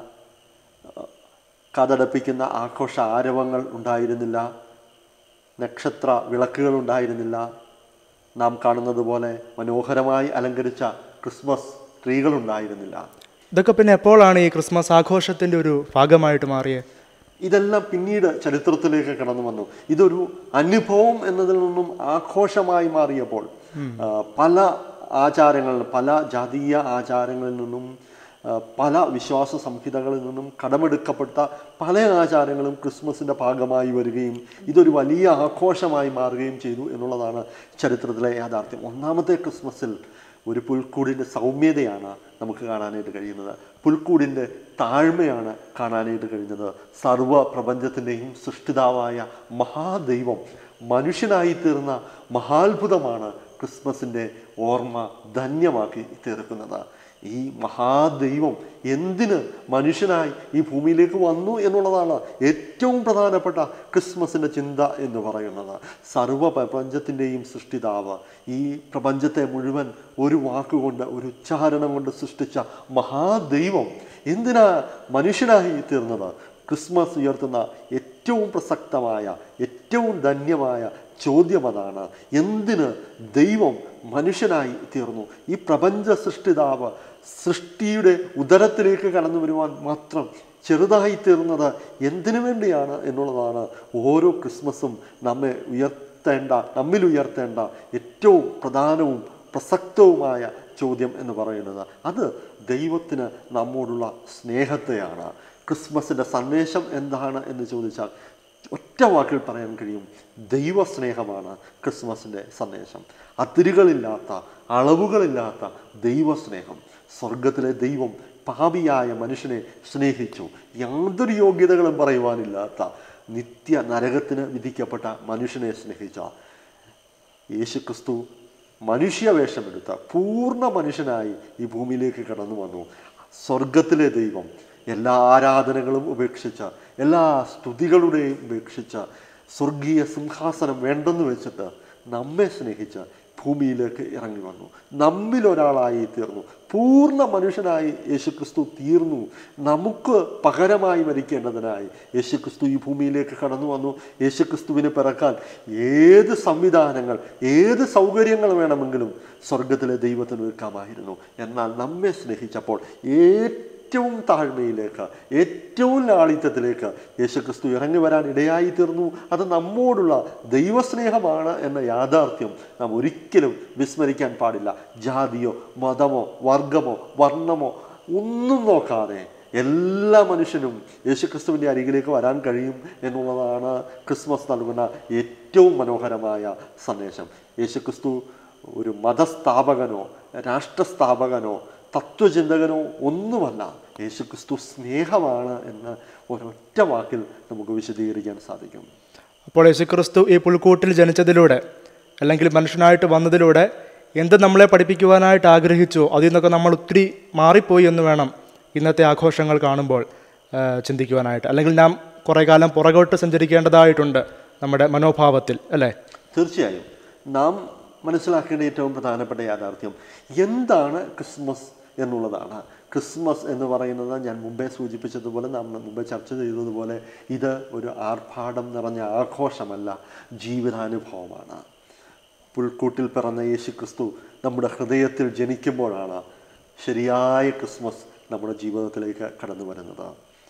കഥടപ്പിക്കുന്ന ആഘോഷ ആരവങ്ങൾ ഉണ്ടായിരുന്നില്ല നക്ഷത്ര വിളക്കുകൾ ഉണ്ടായിരുന്നില്ല നാം കാണുന്നത് പോലെ മനോഹരമായി അലങ്കരിച്ച ക്രിസ്മസ് ട്രീകളുണ്ടായിരുന്നില്ല ഇതൊക്കെ പിന്നെ എപ്പോഴാണ് ഈ ക്രിസ്മസ് ആഘോഷത്തിൻ്റെ ഒരു ഭാഗമായിട്ട് മാറിയത് ഇതെല്ലാം പിന്നീട് ചരിത്രത്തിലേക്ക് കടന്നു വന്നു ഇതൊരു അനുഭവം എന്നതിൽ നിന്നും ആഘോഷമായി മാറിയപ്പോൾ ആ, പല ആചാരങ്ങളിൽ പല ജാതീയ ആചാരങ്ങളിൽ നിന്നും ആ, പല വിശ്വാസ സംഹിതകളിൽ നിന്നും കടമെടുക്കപ്പെട്ട പല ആചാരങ്ങളും ക്രിസ്മസിൻ്റെ ഭാഗമായി വരികയും ഇതൊരു വലിയ ആഘോഷമായി മാറുകയും ചെയ്തു എന്നുള്ളതാണ് ചരിത്രത്തിലെ യാഥാർത്ഥ്യം ഒന്നാമത്തെ ക്രിസ്മസിൽ ഒരു പുൽക്കൂടിൻ്റെ സൗമ്യതയാണ് നമുക്ക് കാണാനായിട്ട് കഴിയുന്നത് പുൽക്കൂടിൻ്റെ താഴ്മയാണ് കാണാനായിട്ട് കഴിയുന്നത് സർവ പ്രപഞ്ചത്തിൻ്റെയും സൃഷ്ടിതാവായ മഹാദൈവം മനുഷ്യനായി തീർന്ന മഹാത്ഭുതമാണ് ക്രിസ്മസിൻ്റെ ഓർമ്മ ധന്യമാക്കി തീർക്കുന്നത് ഈ മഹാദൈവം എന്തിന് മനുഷ്യനായി ഈ ഭൂമിയിലേക്ക് വന്നു എന്നുള്ളതാണ് ഏറ്റവും പ്രധാനപ്പെട്ട ക്രിസ്മസിൻ്റെ ചിന്ത എന്ന് പറയുന്നത് സർവ പ്രപഞ്ചത്തിൻ്റെയും സൃഷ്ടിതാവ് ഈ പ്രപഞ്ചത്തെ മുഴുവൻ ഒരു വാക്കുകൊണ്ട് ഒരു ഉച്ചാരണം കൊണ്ട് സൃഷ്ടിച്ച മഹാദൈവം എന്തിനാ മനുഷ്യനായി തീർന്നത് ക്രിസ്മസ് ഉയർത്തുന്ന ഏറ്റവും പ്രസക്തമായ ഏറ്റവും ധന്യമായ ചോദ്യം അതാണ് എന്തിന് ദൈവം മനുഷ്യനായി തീർന്നു ഈ പ്രപഞ്ച സൃഷ്ടിതാവ് സൃഷ്ടിയുടെ ഉദരത്തിലേക്ക് കടന്നു വരുവാൻ മാത്രം ചെറുതായി തീർന്നത് എന്തിനു വേണ്ടിയാണ് എന്നുള്ളതാണ് ഓരോ ക്രിസ്മസും നമ്മെ ഉയർത്തേണ്ട നമ്മിൽ ഉയർത്തേണ്ട ഏറ്റവും പ്രധാനവും പ്രസക്തവുമായ ചോദ്യം എന്ന് പറയുന്നത് അത് ദൈവത്തിന് നമ്മോടുള്ള സ്നേഹത്തെയാണ് ക്രിസ്മസിൻ്റെ സന്ദേശം എന്താണ് എന്ന് ചോദിച്ചാൽ ഒറ്റ വാക്കിൽ പറയാൻ കഴിയും ദൈവസ്നേഹമാണ് ക്രിസ്മസിൻ്റെ സന്ദേശം അതിരുകളില്ലാത്ത അളവുകളില്ലാത്ത ദൈവസ്നേഹം സ്വർഗത്തിലെ ദൈവം പാപിയായ മനുഷ്യനെ സ്നേഹിച്ചു യാതൊരു യോഗ്യതകളും പറയുവാനില്ലാത്ത നിത്യ നരകത്തിന് വിധിക്കപ്പെട്ട മനുഷ്യനെ സ്നേഹിച്ച യേശുക്രിസ്തു മനുഷ്യവേഷമെടുത്ത പൂർണ്ണ മനുഷ്യനായി ഈ ഭൂമിയിലേക്ക് കടന്നു വന്നു സ്വർഗത്തിലെ ദൈവം എല്ലാ ആരാധനകളും ഉപേക്ഷിച്ച എല്ലാ സ്തുതികളുടെയും ഉപേക്ഷിച്ച സ്വർഗീയ സിംഹാസനം വേണ്ടെന്ന് വെച്ചിട്ട് നമ്മെ സ്നേഹിച്ച ഭൂമിയിലേക്ക് ഇറങ്ങി വന്നു നമ്മിൽ ഒരാളായി തീർന്നു പൂർണ്ണ മനുഷ്യനായി യേശുക്രിസ്തു തീർന്നു നമുക്ക് പകരമായി മരിക്കേണ്ടതിനായി യേശുക്രിസ്തു ഈ ഭൂമിയിലേക്ക് കടന്നു വന്നു യേശുക്രിസ്തുവിന് പിറക്കാൻ ഏത് സംവിധാനങ്ങൾ ഏത് സൗകര്യങ്ങൾ വേണമെങ്കിലും സ്വർഗത്തിലെ ദൈവത്തിന് ഒരുക്കാമായിരുന്നു എന്നാൽ നമ്മെ സ്നേഹിച്ചപ്പോൾ ഏറ്റവും താഴ്മയിലേക്ക് ഏറ്റവും ലാളിത്യത്തിലേക്ക് യേശുക്രിസ്തു ഇറങ്ങി വരാൻ ഇടയായി തീർന്നു അത് നമ്മോടുള്ള ദൈവസ്നേഹമാണ് എന്ന യാഥാർത്ഥ്യം നാം ഒരിക്കലും വിസ്മരിക്കാൻ പാടില്ല ജാതിയോ മതമോ വർഗമോ വർണ്ണമോ ഒന്നും നോക്കാതെ എല്ലാ മനുഷ്യനും യേശുക്രിസ്തുവിൻ്റെ അരികിലേക്ക് വരാൻ കഴിയും എന്നുള്ളതാണ് ക്രിസ്മസ് നൽകുന്ന ഏറ്റവും മനോഹരമായ സന്ദേശം യേശുക്രിസ്തു ഒരു മതസ്ഥാപകനോ രാഷ്ട്രസ്ഥാപകനോ തത്വചിന്തകനോ ഒന്നുമല്ല യേശുക്രിസ്തു സ്നേഹമാണ് എന്ന് ഒരൊറ്റ വാക്കിൽ നമുക്ക് വിശദീകരിക്കാൻ സാധിക്കും അപ്പോൾ യേശുക്രിസ്തു ഈ പുൽക്കൂട്ടിൽ ജനിച്ചതിലൂടെ അല്ലെങ്കിൽ മനുഷ്യനായിട്ട് വന്നതിലൂടെ എന്ത് നമ്മളെ പഠിപ്പിക്കുവാനായിട്ട് ആഗ്രഹിച്ചോ അതിൽ നിന്നൊക്കെ നമ്മൾ ഒത്തിരി മാറിപ്പോയി എന്ന് വേണം ഇന്നത്തെ ആഘോഷങ്ങൾ കാണുമ്പോൾ ആ, ചിന്തിക്കുവാനായിട്ട് അല്ലെങ്കിൽ നാം കുറേ കാലം പുറകോട്ട് സഞ്ചരിക്കേണ്ടതായിട്ടുണ്ട് നമ്മുടെ മനോഭാവത്തിൽ അല്ലേ തീർച്ചയായും നാം മനസ്സിലാക്കേണ്ട ഏറ്റവും പ്രധാനപ്പെട്ട യാഥാർത്ഥ്യം എന്താണ് ക്രിസ്മസ് എന്നുള്ളതാണ് ക്രിസ്മസ് എന്ന് പറയുന്നത് ഞാൻ മുമ്പേ സൂചിപ്പിച്ചതുപോലെ നാം മുമ്പേ ചർച്ച ചെയ്തതുപോലെ ഇത് ഒരു ആർഭാടം നിറഞ്ഞ ആഘോഷമല്ല ജീവിതാനുഭവമാണ് പുൽക്കൂട്ടിൽ പിറന്ന യേശു ക്രിസ്തു നമ്മുടെ ഹൃദയത്തിൽ ജനിക്കുമ്പോഴാണ് ശരിയായ ക്രിസ്മസ് നമ്മുടെ ജീവിതത്തിലേക്ക് കടന്നു വരുന്നത്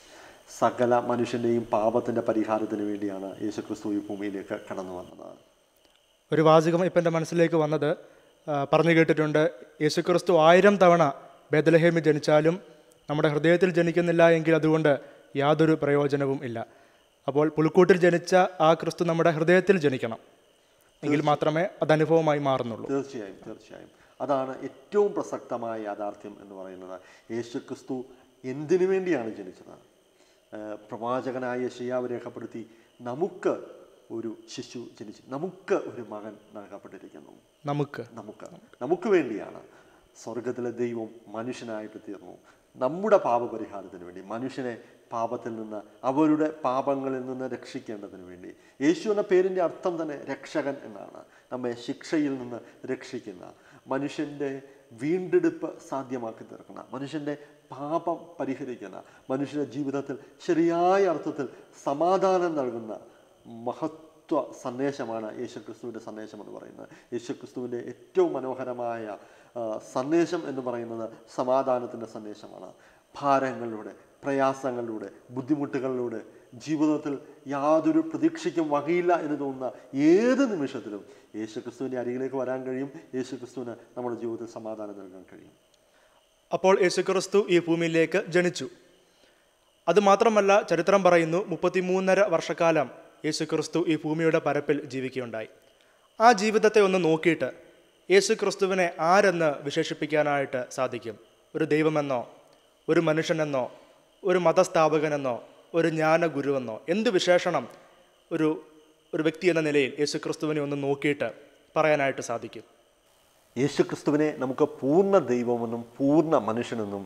സകല മനുഷ്യൻ്റെയും പാപത്തിൻ്റെ പരിഹാരത്തിന് വേണ്ടിയാണ് യേശു ക്രിസ്തു ഈ ഭൂമിയിലേക്ക് കടന്നു വന്നത് ഒരു വാചകം ഇപ്പം എൻ്റെ മനസ്സിലേക്ക് വന്നത് ആ, പറഞ്ഞു കേട്ടിട്ടുണ്ട് യേശുക്രിസ്തു ആയിരം തവണ ബേദലഹേമിൽ ജനിച്ചാലും നമ്മുടെ ഹൃദയത്തിൽ ജനിക്കുന്നില്ല എങ്കിൽ അതുകൊണ്ട് യാതൊരു പ്രയോജനവും ഇല്ല അപ്പോൾ പുൽക്കൂട്ടിൽ ജനിച്ച ആ ക്രിസ്തു നമ്മുടെ ഹൃദയത്തിൽ ജനിക്കണം എങ്കിൽ മാത്രമേ അത് അനുഭവമായി മാറുന്നുള്ളൂ തീർച്ചയായും തീർച്ചയായും അതാണ് ഏറ്റവും പ്രസക്തമായ യാഥാർത്ഥ്യം എന്ന് പറയുന്നത് യേശു ക്രിസ്തു എന്തിനു വേണ്ടിയാണ് ജനിച്ചത് ഏഹ് പ്രവാചകനായ യശയാവ് രേഖപ്പെടുത്തി നമുക്ക് ഒരു ശിശു ജനിച്ചു നമുക്ക് ഒരു മകൻ നൽകപ്പെട്ടിരിക്കുന്നു നമുക്ക് നമുക്ക് നമുക്ക് വേണ്ടിയാണ് സ്വർഗത്തിലെ ദൈവം മനുഷ്യനായിട്ട് തീർന്നു നമ്മുടെ പാപപരിഹാരത്തിന് വേണ്ടി മനുഷ്യനെ പാപത്തിൽ നിന്ന് അവരുടെ പാപങ്ങളിൽ നിന്ന് രക്ഷിക്കേണ്ടതിന് വേണ്ടി യേശു എന്ന പേരിൻ്റെ അർത്ഥം തന്നെ രക്ഷകൻ എന്നാണ് നമ്മെ ശിക്ഷയിൽ നിന്ന് രക്ഷിക്കുന്ന മനുഷ്യൻ്റെ വീണ്ടെടുപ്പ് സാധ്യമാക്കി തീർക്കുന്ന മനുഷ്യൻ്റെ പാപം പരിഹരിക്കുന്ന മനുഷ്യൻ്റെ ജീവിതത്തിൽ ശരിയായ അർത്ഥത്തിൽ സമാധാനം നൽകുന്ന മഹത്വ സന്ദേശമാണ് യേശുക്രിസ്തുവിൻ്റെ സന്ദേശം എന്ന് പറയുന്നത് യേശുക്രിസ്തുവിൻ്റെ ഏറ്റവും മനോഹരമായ ആ, സന്ദേശം എന്ന് പറയുന്നത് സമാധാനത്തിൻ്റെ സന്ദേശമാണ് ഭാരങ്ങളിലൂടെ പ്രയാസങ്ങളിലൂടെ ബുദ്ധിമുട്ടുകളിലൂടെ ജീവിതത്തിൽ യാതൊരു പ്രതീക്ഷയ്ക്കും വകയില്ല എന്ന് തോന്നുന്ന ഏത് നിമിഷത്തിലും യേശുക്രിസ്തുവിൻ്റെ അരികിലേക്ക് വരാൻ കഴിയും യേശുക്രിസ്തുവിന് നമ്മുടെ ജീവിതത്തിൽ സമാധാനം നൽകാൻ കഴിയും അപ്പോൾ യേശുക്രിസ്തു ഈ ഭൂമിയിലേക്ക് ജനിച്ചു അതുമാത്രമല്ല ചരിത്രം പറയുന്നു മുപ്പത്തിമൂന്നര വർഷക്കാലം യേശുക്രിസ്തു ഈ ഭൂമിയുടെ പരപ്പിൽ ജീവിക്കുകയുണ്ടായി ആ ജീവിതത്തെ ഒന്ന് നോക്കിയിട്ട് യേശുക്രിസ്തുവിനെ ആരെന്ന് വിശേഷിപ്പിക്കാനായിട്ട് സാധിക്കും ഒരു ദൈവമെന്നോ ഒരു മനുഷ്യനെന്നോ ഒരു മതസ്ഥാപകനെന്നോ ഒരു ജ്ഞാനഗുരുവെന്നോ എന്ത് വിശേഷണം ഒരു ഒരു വ്യക്തി എന്ന നിലയിൽ യേശുക്രിസ്തുവിനെ ഒന്ന് നോക്കിയിട്ട് പറയാനായിട്ട് സാധിക്കും യേശുക്രിസ്തുവിനെ നമുക്ക് പൂർണ്ണ ദൈവമെന്നും പൂർണ്ണ മനുഷ്യനെന്നും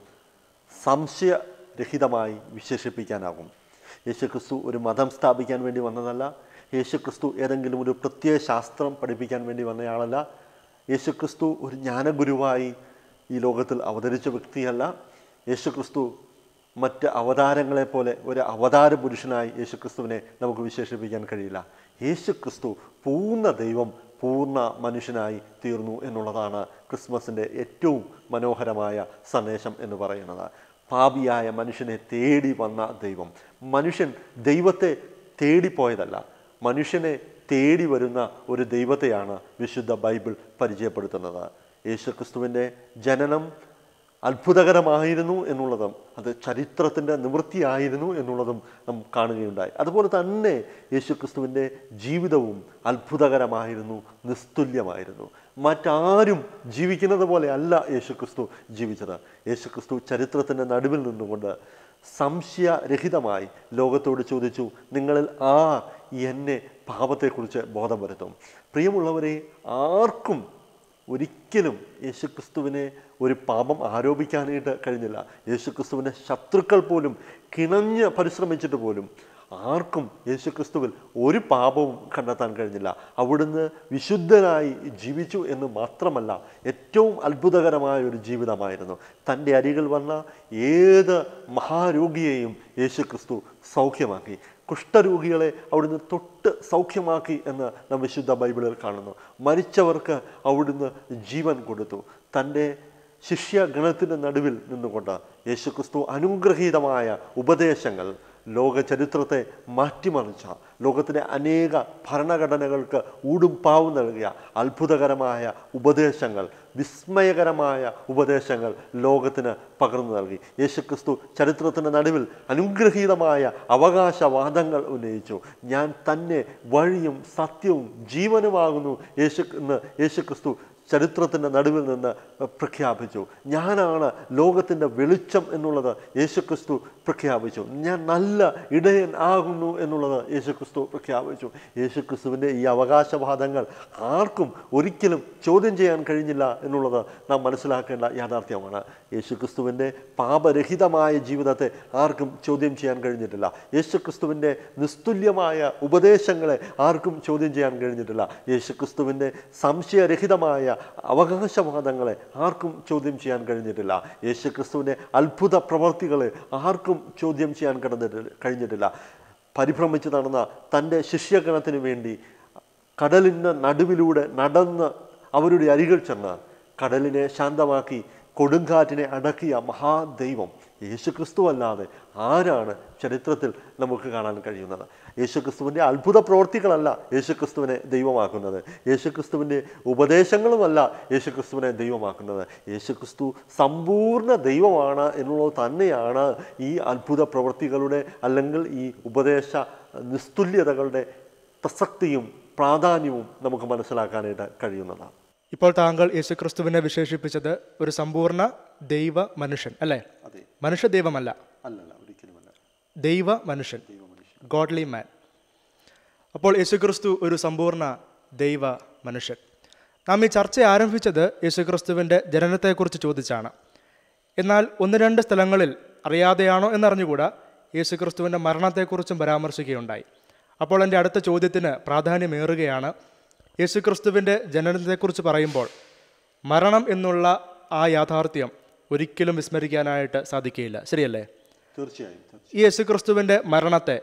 സംശയരഹിതമായി വിശേഷിപ്പിക്കാനാകും യേശുക്രിസ്തു ഒരു മതം സ്ഥാപിക്കാൻ വേണ്ടി വന്നതല്ല യേശുക്രിസ്തു ഏതെങ്കിലും ഒരു പ്രത്യേക ശാസ്ത്രം പഠിപ്പിക്കാൻ വേണ്ടി വന്നയാളല്ല യേശുക്രിസ്തു ഒരു ജ്ഞാനഗുരുവായി ഈ ലോകത്തിൽ അവതരിച്ച വ്യക്തിയല്ല യേശുക്രിസ്തു മറ്റ് അവതാരങ്ങളെ പോലെ ഒരു അവതാര പുരുഷനായി യേശുക്രിസ്തുവിനെ നമുക്ക് വിശേഷിപ്പിക്കാൻ കഴിയില്ല യേശുക്രിസ്തു പൂർണ്ണ ദൈവം പൂർണ്ണ മനുഷ്യനായി തീർന്നു എന്നുള്ളതാണ് ക്രിസ്മസിൻ്റെ ഏറ്റവും മനോഹരമായ സന്ദേശം എന്ന് പറയുന്നത് പാപിയായ മനുഷ്യനെ തേടി വന്ന ദൈവം മനുഷ്യൻ ദൈവത്തെ തേടിപ്പോയതല്ല മനുഷ്യനെ തേടി വരുന്ന ഒരു ദൈവത്തെയാണ് വിശുദ്ധ ബൈബിൾ പരിചയപ്പെടുത്തുന്നത് യേശുക്രിസ്തുവിൻ്റെ ജനനം അത്ഭുതകരമായിരുന്നു എന്നുള്ളതും അത് ചരിത്രത്തിൻ്റെ നിവൃത്തിയായിരുന്നു എന്നുള്ളതും നാം കാണുകയുണ്ടായി അതുപോലെ തന്നെ യേശുക്രിസ്തുവിൻ്റെ ജീവിതവും അത്ഭുതകരമായിരുന്നു നിസ്തുല്യമായിരുന്നു മറ്റാരും ജീവിക്കുന്നത് പോലെ അല്ല യേശുക്രിസ്തു ജീവിച്ചത് യേശുക്രിസ്തു ചരിത്രത്തിൻ്റെ നടുവിൽ നിന്നുകൊണ്ട് സംശയരഹിതമായി ലോകത്തോട് ചോദിച്ചു നിങ്ങളിൽ ആ എന്നെ പാപത്തെക്കുറിച്ച് ബോധം വരുത്തും പ്രിയമുള്ളവരെ ആർക്കും ഒരിക്കലും യേശുക്രിസ്തുവിനെ ഒരു പാപം ആരോപിക്കാനായിട്ട് കഴിഞ്ഞില്ല യേശുക്രിസ്തുവിൻ്റെ ശത്രുക്കൾ പോലും കിണഞ്ഞ് പരിശ്രമിച്ചിട്ട് പോലും ആർക്കും യേശുക്രിസ്തുവിൽ ഒരു പാപവും കണ്ടെത്താൻ കഴിഞ്ഞില്ല അവിടുന്ന് വിശുദ്ധനായി ജീവിച്ചു എന്ന് മാത്രമല്ല ഏറ്റവും അത്ഭുതകരമായ ഒരു ജീവിതമായിരുന്നു തൻ്റെ അരികിൽ വന്ന ഏത് മഹാരോഗിയെയും യേശുക്രിസ്തു സൗഖ്യമാക്കി കുഷ്ഠരോഗികളെ അവിടുന്ന് തൊട്ട് സൗഖ്യമാക്കി എന്ന് നാം വിശുദ്ധ ബൈബിളിൽ കാണുന്നു മരിച്ചവർക്ക് അവിടുന്ന് ജീവൻ കൊടുത്തു തൻ്റെ ശിഷ്യഗണത്തിൻ്റെ നടുവിൽ നിന്നുകൊണ്ട് യേശുക്രിസ്തു അനുഗ്രഹീതമായ ഉപദേശങ്ങൾ ലോക ചരിത്രത്തെ മാറ്റിമറിച്ച ലോകത്തിലെ അനേക ഭരണഘടനകൾക്ക് ഊടും പാവും നൽകിയ അത്ഭുതകരമായ ഉപദേശങ്ങൾ വിസ്മയകരമായ ഉപദേശങ്ങൾ ലോകത്തിന് പകർന്നു നൽകി യേശുക്രിസ്തു ചരിത്രത്തിൻ്റെ നടുവിൽ അനുഗ്രഹീതമായ അവകാശവാദങ്ങൾ ഉന്നയിച്ചു ഞാൻ തന്നെ വഴിയും സത്യവും ജീവനുമാകുന്നു യേശു എന്ന് യേശുക്രിസ്തു ചരിത്രത്തിൻ്റെ നടുവിൽ നിന്ന് പ്രഖ്യാപിച്ചു ഞാനാണ് ലോകത്തിൻ്റെ വെളിച്ചം എന്നുള്ളത് യേശുക്രിസ്തു പ്രഖ്യാപിച്ചു ഞാൻ നല്ല ഇടയൻ ആകുന്നു എന്നുള്ളത് യേശുക്രിസ്തു പ്രഖ്യാപിച്ചു യേശുക്രിസ്തുവിൻ്റെ ഈ അവകാശവാദങ്ങൾ ആർക്കും ഒരിക്കലും ചോദ്യം ചെയ്യാൻ കഴിഞ്ഞില്ല എന്നുള്ളത് നാം മനസ്സിലാക്കേണ്ട യാഥാർത്ഥ്യമാണ് യേശുക്രിസ്തുവിൻ്റെ പാപരഹിതമായ ജീവിതത്തെ ആർക്കും ചോദ്യം ചെയ്യാൻ കഴിഞ്ഞിട്ടില്ല യേശുക്രിസ്തുവിൻ്റെ നിസ്തുല്യമായ ഉപദേശങ്ങളെ ആർക്കും ചോദ്യം ചെയ്യാൻ കഴിഞ്ഞിട്ടില്ല യേശുക്രിസ്തുവിൻ്റെ സംശയരഹിതമായ അവകാശവാദങ്ങളെ ആർക്കും ചോദ്യം ചെയ്യാൻ കഴിഞ്ഞിട്ടില്ല യേശുക്രിസ്തുവിൻ്റെ അത്ഭുത പ്രവർത്തികളെ ആർക്കും ചോദ്യം ചെയ്യാൻ കിടന്നിട്ടില്ല കഴിഞ്ഞിട്ടില്ല പരിഭ്രമിച്ച് നടന്ന തൻ്റെ ശിഷ്യഗണത്തിന് വേണ്ടി കടലിൻ്റെ നടുവിലൂടെ നടന്ന് അവരുടെ അരികിൽ ചെന്ന് കടലിനെ ശാന്തമാക്കി കൊടുങ്കാറ്റിനെ അടക്കിയ മഹാദൈവം യേശുക്രിസ്തു അല്ലാതെ ആരാണ് ചരിത്രത്തിൽ നമുക്ക് കാണാൻ കഴിയുന്നത് യേശുക്രിസ്തുവിൻ്റെ അത്ഭുത പ്രവൃത്തികളല്ല യേശുക്രിസ്തുവിനെ ദൈവമാക്കുന്നത് യേശുക്രിസ്തുവിൻ്റെ ഉപദേശങ്ങളുമല്ല യേശുക്രിസ്തുവിനെ ദൈവമാക്കുന്നത് യേശുക്രിസ്തു സമ്പൂർണ്ണ ദൈവമാണ് എന്നുള്ളത് തന്നെയാണ് ഈ അത്ഭുത പ്രവൃത്തികളുടെ അല്ലെങ്കിൽ ഈ ഉപദേശ നിസ്തുല്യതകളുടെ പ്രസക്തിയും പ്രാധാന്യവും നമുക്ക് മനസ്സിലാക്കാനായിട്ട് കഴിയുന്നതാണ് ഇപ്പോൾ താങ്കൾ യേശുക്രിസ്തുവിനെ വിശേഷിപ്പിച്ചത് ഒരു സമ്പൂർണ്ണ ദൈവ മനുഷ്യൻ അല്ലേ അതെ മനുഷ്യ ദൈവമല്ല അല്ലല്ല ഒരിക്കലുമല്ല ദൈവ മനുഷ്യൻ ഗോഡ്ലി മാൻ അപ്പോൾ യേശുക്രിസ്തു ഒരു സമ്പൂർണ്ണ ദൈവ മനുഷ്യൻ നാം ഈ ചർച്ച ആരംഭിച്ചത് യേശുക്രിസ്തുവിൻ്റെ ജനനത്തെക്കുറിച്ച് ചോദിച്ചാണ് എന്നാൽ ഒന്ന് രണ്ട് സ്ഥലങ്ങളിൽ അറിയാതെയാണോ എന്നറിഞ്ഞുകൂടാ യേശുക്രിസ്തുവിൻ്റെ മരണത്തെക്കുറിച്ചും പരാമർശിക്കുകയുണ്ടായി അപ്പോൾ എൻ്റെ അടുത്ത ചോദ്യത്തിന് പ്രാധാന്യമേറുകയാണ് യേശുക്രിസ്തുവിൻ്റെ ജനനത്തെക്കുറിച്ച് പറയുമ്പോൾ മരണം എന്നുള്ള ആ യാഥാർത്ഥ്യം ഒരിക്കലും വിസ്മരിക്കാനായിട്ട് സാധിക്കുകയില്ല ശരിയല്ലേ തീർച്ചയായും തീർച്ചയായും. ഈ യേശുക്രിസ്തുവിൻ്റെ മരണത്തെ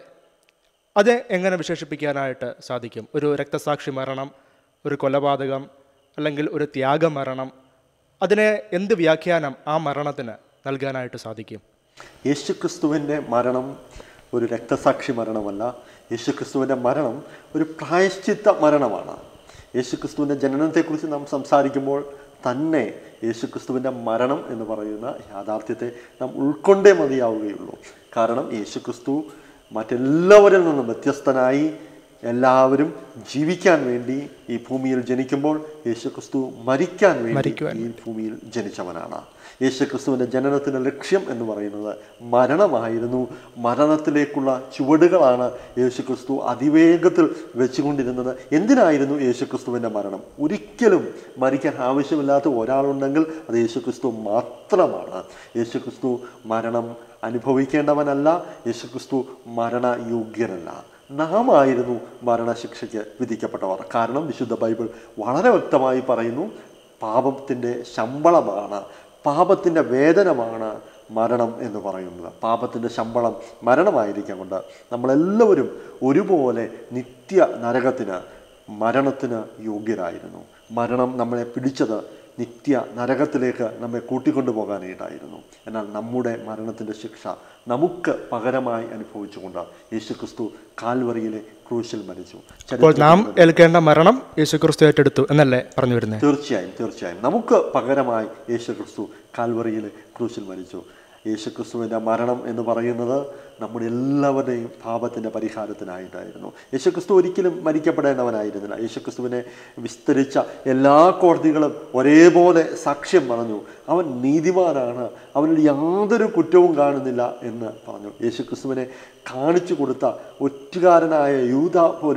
അത് എങ്ങനെ വിശേഷിപ്പിക്കാനായിട്ട് സാധിക്കും ഒരു രക്തസാക്ഷി മരണം ഒരു കൊലപാതകം അല്ലെങ്കിൽ ഒരു ത്യാഗമരണം അതിനെ എന്ത് വ്യാഖ്യാനം ആ മരണത്തിന് നൽകാനായിട്ട് സാധിക്കും യേശുക്രിസ്തുവിൻ്റെ മരണം ഒരു രക്തസാക്ഷി മരണമല്ല യേശുക്രിസ്തുവിൻ്റെ മരണം ഒരു പ്രായശ്ചിത്ത മരണമാണ് യേശുക്രിസ്തുവിൻ്റെ ജനനത്തെക്കുറിച്ച് നാം സംസാരിക്കുമ്പോൾ തന്നെ യേശുക്രിസ്തുവിൻ്റെ മരണം എന്ന് പറയുന്ന യാഥാർത്ഥ്യത്തെ നാം ഉൾക്കൊണ്ടേ മതിയാവുകയുള്ളൂ കാരണം യേശുക്രിസ്തു മറ്റെല്ലാവരിൽ നിന്നും വ്യത്യസ്തനായി എല്ലാവരും ജീവിക്കാൻ വേണ്ടി ഈ ഭൂമിയിൽ ജനിക്കുമ്പോൾ യേശുക്രിസ്തു മരിക്കാൻ വേണ്ടി മരിക്കുവാൻ ഈ ഭൂമിയിൽ ജനിച്ചവനാണ് യേശുക്രിസ്തുവിൻ്റെ ജനനത്തിൻ്റെ ലക്ഷ്യം എന്ന് പറയുന്നത് മരണമായിരുന്നു മരണത്തിലേക്കുള്ള ചുവടുകളാണ് യേശുക്രിസ്തു അതിവേഗത്തിൽ വെച്ചുകൊണ്ടിരുന്നത് എന്തിനായിരുന്നു യേശുക്രിസ്തുവിൻ്റെ മരണം ഒരിക്കലും മരിക്കാൻ ആവശ്യമില്ലാത്ത ഒരാളുണ്ടെങ്കിൽ അത് യേശുക്രിസ്തു മാത്രമാണ് യേശുക്രിസ്തു മരണം അനുഭവിക്കേണ്ടവനല്ല യേശുക്രിസ്തു മരണയോഗ്യനല്ല നാം ആയിരുന്നു മരണശിക്ഷയ്ക്ക് വിധിക്കപ്പെട്ടവർ കാരണം വിശുദ്ധ ബൈബിൾ വളരെ വ്യക്തമായി പറയുന്നു പാപത്തിൻ്റെ ശമ്പളമാണ് പാപത്തിൻ്റെ വേതനമാണ് മരണം എന്ന് പറയുന്നത് പാപത്തിൻ്റെ ശമ്പളം മരണമായിരിക്കാൻ കൊണ്ട് നമ്മളെല്ലാവരും ഒരുപോലെ നിത്യ നരകത്തിന് മരണത്തിന് യോഗ്യരായിരുന്നു മരണം നമ്മളെ പിടിച്ചത് നിത്യ നരകത്തിലേക്ക് നമ്മെ കൂട്ടിക്കൊണ്ടു പോകാനായിട്ടായിരുന്നു എന്നാൽ നമ്മുടെ മരണത്തിൻ്റെ ശിക്ഷ നമുക്ക് പകരമായി അനുഭവിച്ചുകൊണ്ട് യേശുക്രിസ്തു കാൽവറിയിലെ ക്രൂശിൽ മരിച്ചു അപ്പോൾ നാം ഏൽക്കേണ്ട മരണം യേശുക്രിസ്തു ഏറ്റെടുത്തു എന്നല്ലേ പറഞ്ഞു വരുന്നത് തീർച്ചയായും തീർച്ചയായും നമുക്ക് പകരമായി യേശുക്രിസ്തു കാൽവറിയിൽ ക്രൂശിൽ മരിച്ചു യേശുക്രിസ്തുവിൻ്റെ മരണം എന്ന് പറയുന്നത് നമ്മുടെ എല്ലാവരുടെയും പാപത്തിൻ്റെ പരിഹാരത്തിനായിട്ടായിരുന്നു യേശുക്രിസ്തു ഒരിക്കലും മരിക്കപ്പെടേണ്ടവനായിരുന്നില്ല യേശുക്രിസ്തുവിനെ വിസ്തരിച്ച എല്ലാ കോടതികളും ഒരേപോലെ സാക്ഷ്യം പറഞ്ഞു അവൻ നീതിമാനാണ് അവനിൽ യാതൊരു കുറ്റവും കാണുന്നില്ല എന്ന് പറഞ്ഞു യേശുക്രിസ്തുവിനെ കാണിച്ചു കൊടുത്ത ഒറ്റുകാരനായ യൂത പോലും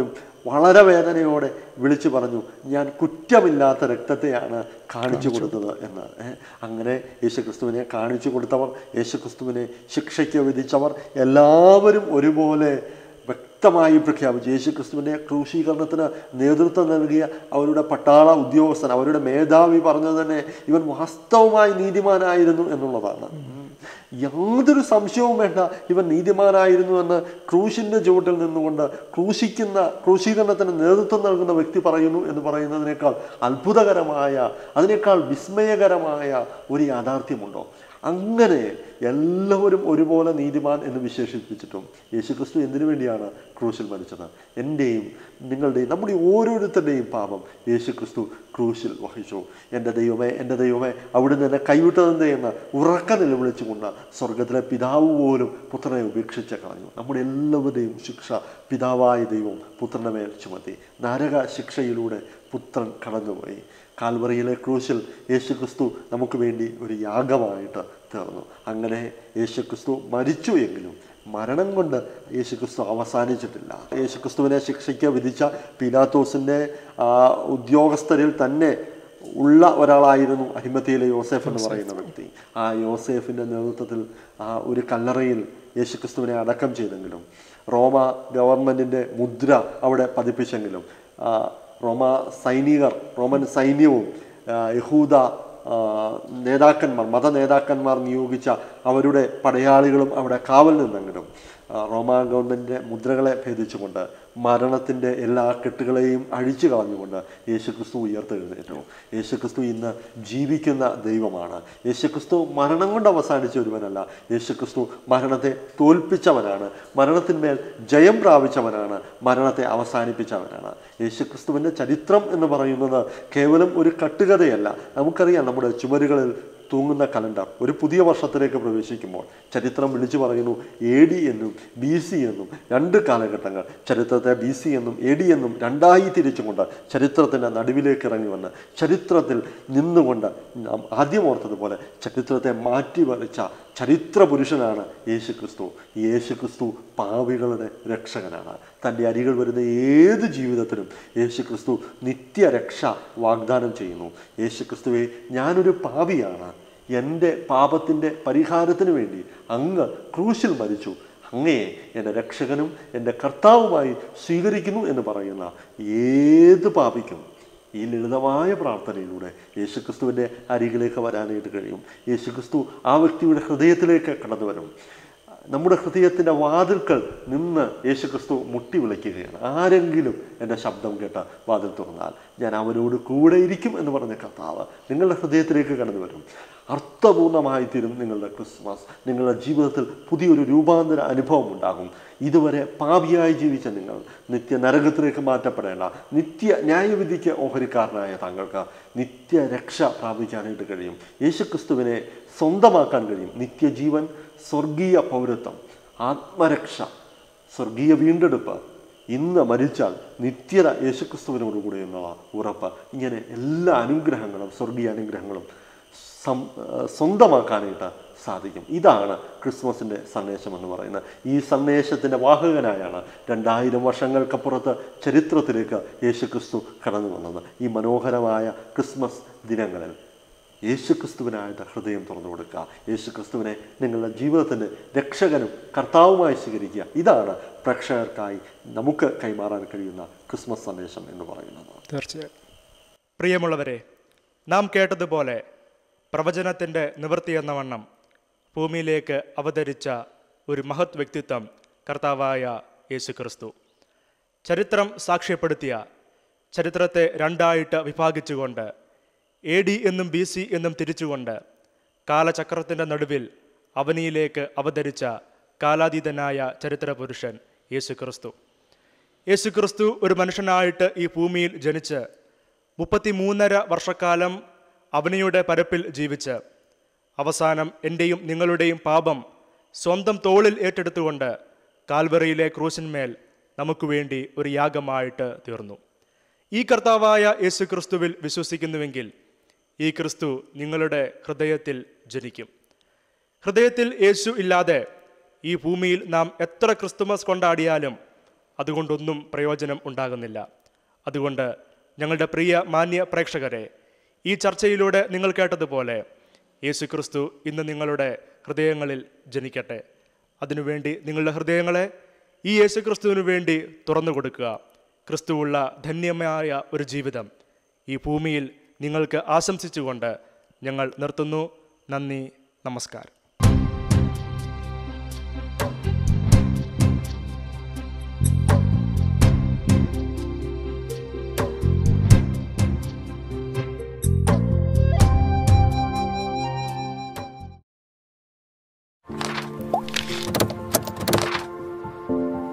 വളരെ വേദനയോടെ വിളിച്ചു പറഞ്ഞു ഞാൻ കുറ്റമില്ലാത്ത രക്തത്തെയാണ് കാണിച്ചു കൊടുത്തത് എന്ന് ഏ, അങ്ങനെ യേശുക്രിസ്തുവിനെ കാണിച്ചു കൊടുത്തവർ യേശുക്രിസ്തുവിനെ ശിക്ഷയ്ക്ക് വിധിച്ചവർ എല്ലാവരും ഒരുപോലെ വ്യക്തമായി പ്രഖ്യാപിച്ചു യേശുക്രിസ്തുവിൻ്റെ ക്രൂശീകരണത്തിന് നേതൃത്വം നൽകിയ അവരുടെ പട്ടാള ഉദ്യോഗസ്ഥൻ അവരുടെ മേധാവി പറഞ്ഞത് തന്നെ ഇവൻ വാസ്തവമായി നീതിമാനായിരുന്നു എന്നുള്ളതാണ് യാതൊരു സംശയവും വേണ്ട ഇവൻ നീതിമാനായിരുന്നു എന്ന് ക്രൂശിൻ്റെ ചുവട്ടിൽ നിന്നുകൊണ്ട് ക്രൂശിക്കുന്ന ക്രൂശീകരണത്തിന് നേതൃത്വം നൽകുന്ന വ്യക്തി പറയുന്നു എന്ന് പറയുന്നതിനേക്കാൾ അത്ഭുതകരമായ അതിനേക്കാൾ വിസ്മയകരമായ ഒരു യാഥാർത്ഥ്യമുണ്ടോ അങ്ങനെ എല്ലാവരും ഒരുപോലെ നീതിമാൻ എന്ന് വിശേഷിപ്പിച്ചിട്ടും യേശുക്രിസ്തു എന്തിനു വേണ്ടിയാണ് ക്രൂശിൽ മരിച്ചത് എൻ്റെയും നിങ്ങളുടെയും നമ്മുടെ ഓരോരുത്തരുടെയും പാപം യേശുക്രിസ്തു ക്രൂശിൽ വഹിച്ചു എൻ്റെ ദൈവമേ എൻ്റെ ദൈവമേ അവിടുന്ന് എന്നെ കൈവിട്ടതെന്ത് എന്ന് ഉറക്ക നിലവിളിച്ചുകൊണ്ട് സ്വർഗത്തിലെ പിതാവ് പോലും പുത്രനെ ഉപേക്ഷിച്ച് കളഞ്ഞു നമ്മുടെ എല്ലാവരുടെയും ശിക്ഷ പിതാവായ ദൈവം പുത്രനെ മേൽ ചുമത്തി നരക ശിക്ഷയിലൂടെ പുത്രൻ കടന്നുപോയി കാൽവറിയിലെ ക്രൂശിൽ യേശുക്രിസ്തു നമുക്ക് വേണ്ടി ഒരു യാഗമായിട്ട് തീർന്നു അങ്ങനെ യേശുക്രിസ്തു മരിച്ചു എങ്കിലും മരണം കൊണ്ട് യേശുക്രിസ്തു അവസാനിച്ചിട്ടില്ല യേശുക്രിസ്തുവിനെ ശിക്ഷയ്ക്ക് വിധിച്ച പീലാത്തോസിൻ്റെ ആ, ഉദ്യോഗസ്ഥരിൽ തന്നെ ഉള്ള ഒരാളായിരുന്നു അഹിമത്തിയിലെ യോസേഫ് എന്ന് പറയുന്ന വ്യക്തി ആ യോസേഫിൻ്റെ നേതൃത്വത്തിൽ ആ ഒരു കല്ലറയിൽ യേശുക്രിസ്തുവിനെ അടക്കം ചെയ്തെങ്കിലും റോമ ഗവൺമെൻറ്റിൻ്റെ മുദ്ര അവിടെ പതിപ്പിച്ചെങ്കിലും ആ, റോമ സൈനികർ റോമൻ സൈന്യവും ആ, യഹൂദ ആ, നേതാക്കന്മാർ മത നേതാക്കന്മാർ നിയോഗിച്ച അവരുടെ പടയാളികളും അവിടെ കാവൽ നിന്നെങ്കിലും ആ, റോമ ഗവൺമെൻറ്റിൻ്റെ മുദ്രകളെ ഭേദിച്ചുകൊണ്ട് മരണത്തിൻ്റെ എല്ലാ കെട്ടുകളെയും അഴിച്ചു കളഞ്ഞുകൊണ്ട് യേശുക്രിസ്തു ഉയർത്തെഴുന്നേറ്റു യേശുക്രിസ്തു ഇന്ന് ജീവിക്കുന്ന ദൈവമാണ് യേശുക്രിസ്തു മരണം കൊണ്ട് അവസാനിച്ച ഒരുവനല്ല യേശുക്രിസ്തു മരണത്തെ തോൽപ്പിച്ചവനാണ് മരണത്തിന്മേൽ ജയം പ്രാപിച്ചവനാണ് മരണത്തെ അവസാനിപ്പിച്ചവനാണ് യേശുക്രിസ്തുവിൻ്റെ ചരിത്രം എന്ന് പറയുന്നത് കേവലം ഒരു കട്ടുകഥയല്ല നമുക്കറിയാം നമ്മുടെ ചുമരുകളിൽ തൂങ്ങുന്ന കലണ്ടർ ഒരു പുതിയ വർഷത്തിലേക്ക് പ്രവേശിക്കുമ്പോൾ ചരിത്രം വിളിച്ചു പറയുന്നു എ ഡി എന്നും ബി സി എന്നും രണ്ട് കാലഘട്ടങ്ങൾ ചരിത്രത്തെ ബി സി എന്നും എ ഡി എന്നും രണ്ടായി തിരിച്ചുകൊണ്ട് ചരിത്രത്തിൻ്റെ നടുവിലേക്ക് ഇറങ്ങി വന്ന് ചരിത്രത്തിൽ നിന്നുകൊണ്ട് നാം ആദ്യം ഓർത്തതുപോലെ ചരിത്രത്തെ മാറ്റിവരച്ച ചരിത്ര പുരുഷനാണ് യേശുക്രിസ്തു ഈ യേശുക്രിസ്തു പാവികളുടെ രക്ഷകനാണ് തൻ്റെ അരികൾ വരുന്ന ഏത് ജീവിതത്തിലും യേശുക്രിസ്തു നിത്യരക്ഷ വാഗ്ദാനം ചെയ്യുന്നു യേശുക്രിസ്തുവെ ഞാനൊരു പാപിയാണ് എൻ്റെ പാപത്തിൻ്റെ പരിഹാരത്തിന് വേണ്ടി അങ്ങ് ക്രൂശിൽ മരിച്ചു അങ്ങയെ എൻ്റെ രക്ഷകനും എൻ്റെ കർത്താവുമായി സ്വീകരിക്കുന്നു എന്ന് പറയുന്ന ഏത് പാപിക്കും ഈ ലളിതമായ പ്രാർത്ഥനയിലൂടെ യേശുക്രിസ്തുവിൻ്റെ അരികിലേക്ക് വരാനായിട്ട് കഴിയും യേശുക്രിസ്തു ആ വ്യക്തിയുടെ ഹൃദയത്തിലേക്ക് കടന്നു വരും നമ്മുടെ ഹൃദയത്തിൻ്റെ വാതിൽക്കൽ നിന്ന് യേശുക്രിസ്തു മുട്ടി വിളിക്കുകയാണ് ആരെങ്കിലും എൻ്റെ ശബ്ദം കേട്ട വാതിൽ തുറന്നാൽ ഞാൻ അവനോട് കൂടെ ഇരിക്കും എന്ന് പറഞ്ഞ കർത്താവ് നിങ്ങളുടെ ഹൃദയത്തിലേക്ക് കടന്നു വരും അർത്ഥപൂർണമായി തീരും നിങ്ങളുടെ ക്രിസ്മസ് നിങ്ങളുടെ ജീവിതത്തിൽ പുതിയൊരു രൂപാന്തര അനുഭവം ഉണ്ടാകും ഇതുവരെ പാപിയായി ജീവിച്ച നിങ്ങൾ നിത്യ നരകത്തിലേക്ക് മാറ്റപ്പെടേണ്ട നിത്യ ന്യായവിധിക്ക് ഓഹരിക്കാരനായ താങ്കൾക്ക് നിത്യരക്ഷ പ്രാപിക്കാനായിട്ട് കഴിയും യേശുക്രിസ്തുവിനെ സ്വന്തമാക്കാൻ കഴിയും നിത്യജീവൻ സ്വർഗീയ പൗരത്വം ആത്മരക്ഷ സ്വർഗീയ വീണ്ടെടുപ്പ് ഇന്ന് മരിച്ചാൽ നിത്യത യേശുക്രിസ്തുവിനോട് കൂടെ എന്നുള്ള ഉറപ്പ് ഇങ്ങനെ എല്ലാ അനുഗ്രഹങ്ങളും സ്വർഗീയ അനുഗ്രഹങ്ങളും സം സ്വന്തമാക്കാനായിട്ട് സാധിക്കും ഇതാണ് ക്രിസ്മസിൻ്റെ സന്ദേശം എന്ന് പറയുന്നത് ഈ സന്ദേശത്തിൻ്റെ വാഹകനായാണ് രണ്ടായിരം വർഷങ്ങൾക്കപ്പുറത്ത് ചരിത്രത്തിലേക്ക് യേശുക്രിസ്തു കടന്നു വന്നത് ഈ മനോഹരമായ ക്രിസ്മസ് ദിനങ്ങളിൽ യേശുക്രിസ്തുവിനായിട്ട് ഹൃദയം തുറന്നു കൊടുക്കുക യേശുക്രിസ്തുവിനെ നിങ്ങളുടെ ജീവിതത്തിൻ്റെ രക്ഷകനും കർത്താവുമായി സ്വീകരിക്കുക ഇതാണ് പ്രേക്ഷകർക്കായി നമുക്ക് കൈമാറാൻ കഴിയുന്ന ക്രിസ്മസ് സന്ദേശം എന്ന് പറയുന്നത് തീർച്ചയായും പ്രിയമുള്ളവരെ നാം കേട്ടതുപോലെ പ്രവചനത്തിൻ്റെ നിവൃത്തി എന്ന വണ്ണം ഭൂമിയിലേക്ക് അവതരിച്ച ഒരു മഹത് വ്യക്തിത്വം കർത്താവായ യേശു ക്രിസ്തു ചരിത്രം സാക്ഷ്യപ്പെടുത്തിയ ചരിത്രത്തെ രണ്ടായിട്ട് വിഭാഗിച്ചുകൊണ്ട് എ ഡി എന്നും ബി സി എന്നും തിരിച്ചുകൊണ്ട് കാലചക്രത്തിൻ്റെ നടുവിൽ അവനിയിലേക്ക് അവതരിച്ച കാലാതീതനായ ചരിത്ര പുരുഷൻ യേശു ക്രിസ്തു യേശു ക്രിസ്തു ഒരു മനുഷ്യനായിട്ട് ഈ ഭൂമിയിൽ ജനിച്ച് മുപ്പത്തിമൂന്നര വർഷക്കാലം അവനിയുടെ പരപ്പിൽ ജീവിച്ച് അവസാനം എൻ്റെയും നിങ്ങളുടെയും പാപം സ്വന്തം തോളിൽ ഏറ്റെടുത്തുകൊണ്ട് കാൽവറിയിലെ ക്രൂശിന്മേൽ നമുക്ക് വേണ്ടി ഒരു യാഗമായിട്ട് തീർന്നു ഈ കർത്താവായ യേശു ക്രിസ്തുവിൽ വിശ്വസിക്കുന്നുവെങ്കിൽ ഈ ക്രിസ്തു നിങ്ങളുടെ ഹൃദയത്തിൽ ജനിക്കും ഹൃദയത്തിൽ യേശു ഇല്ലാതെ ഈ ഭൂമിയിൽ നാം എത്ര ക്രിസ്തുമസ് കൊണ്ടാടിയാലും അതുകൊണ്ടൊന്നും പ്രയോജനം ഉണ്ടാകുന്നില്ല അതുകൊണ്ട് ഞങ്ങളുടെ പ്രിയ മാന്യ പ്രേക്ഷകരെ ഈ ചർച്ചയിലൂടെ നിങ്ങൾ കേട്ടതുപോലെ യേശു ക്രിസ്തു ഇന്ന് നിങ്ങളുടെ ഹൃദയങ്ങളിൽ ജനിക്കട്ടെ അതിനുവേണ്ടി നിങ്ങളുടെ ഹൃദയങ്ങളെ ഈ യേശു ക്രിസ്തുവിനു വേണ്ടി തുറന്നു കൊടുക്കുക ക്രിസ്തുവുള്ള ധന്യമായ ഒരു ജീവിതം ഈ ഭൂമിയിൽ നിങ്ങൾക്ക് ആശംസിച്ചുകൊണ്ട് ഞങ്ങൾ നിർത്തുന്നു നന്ദി നമസ്കാരം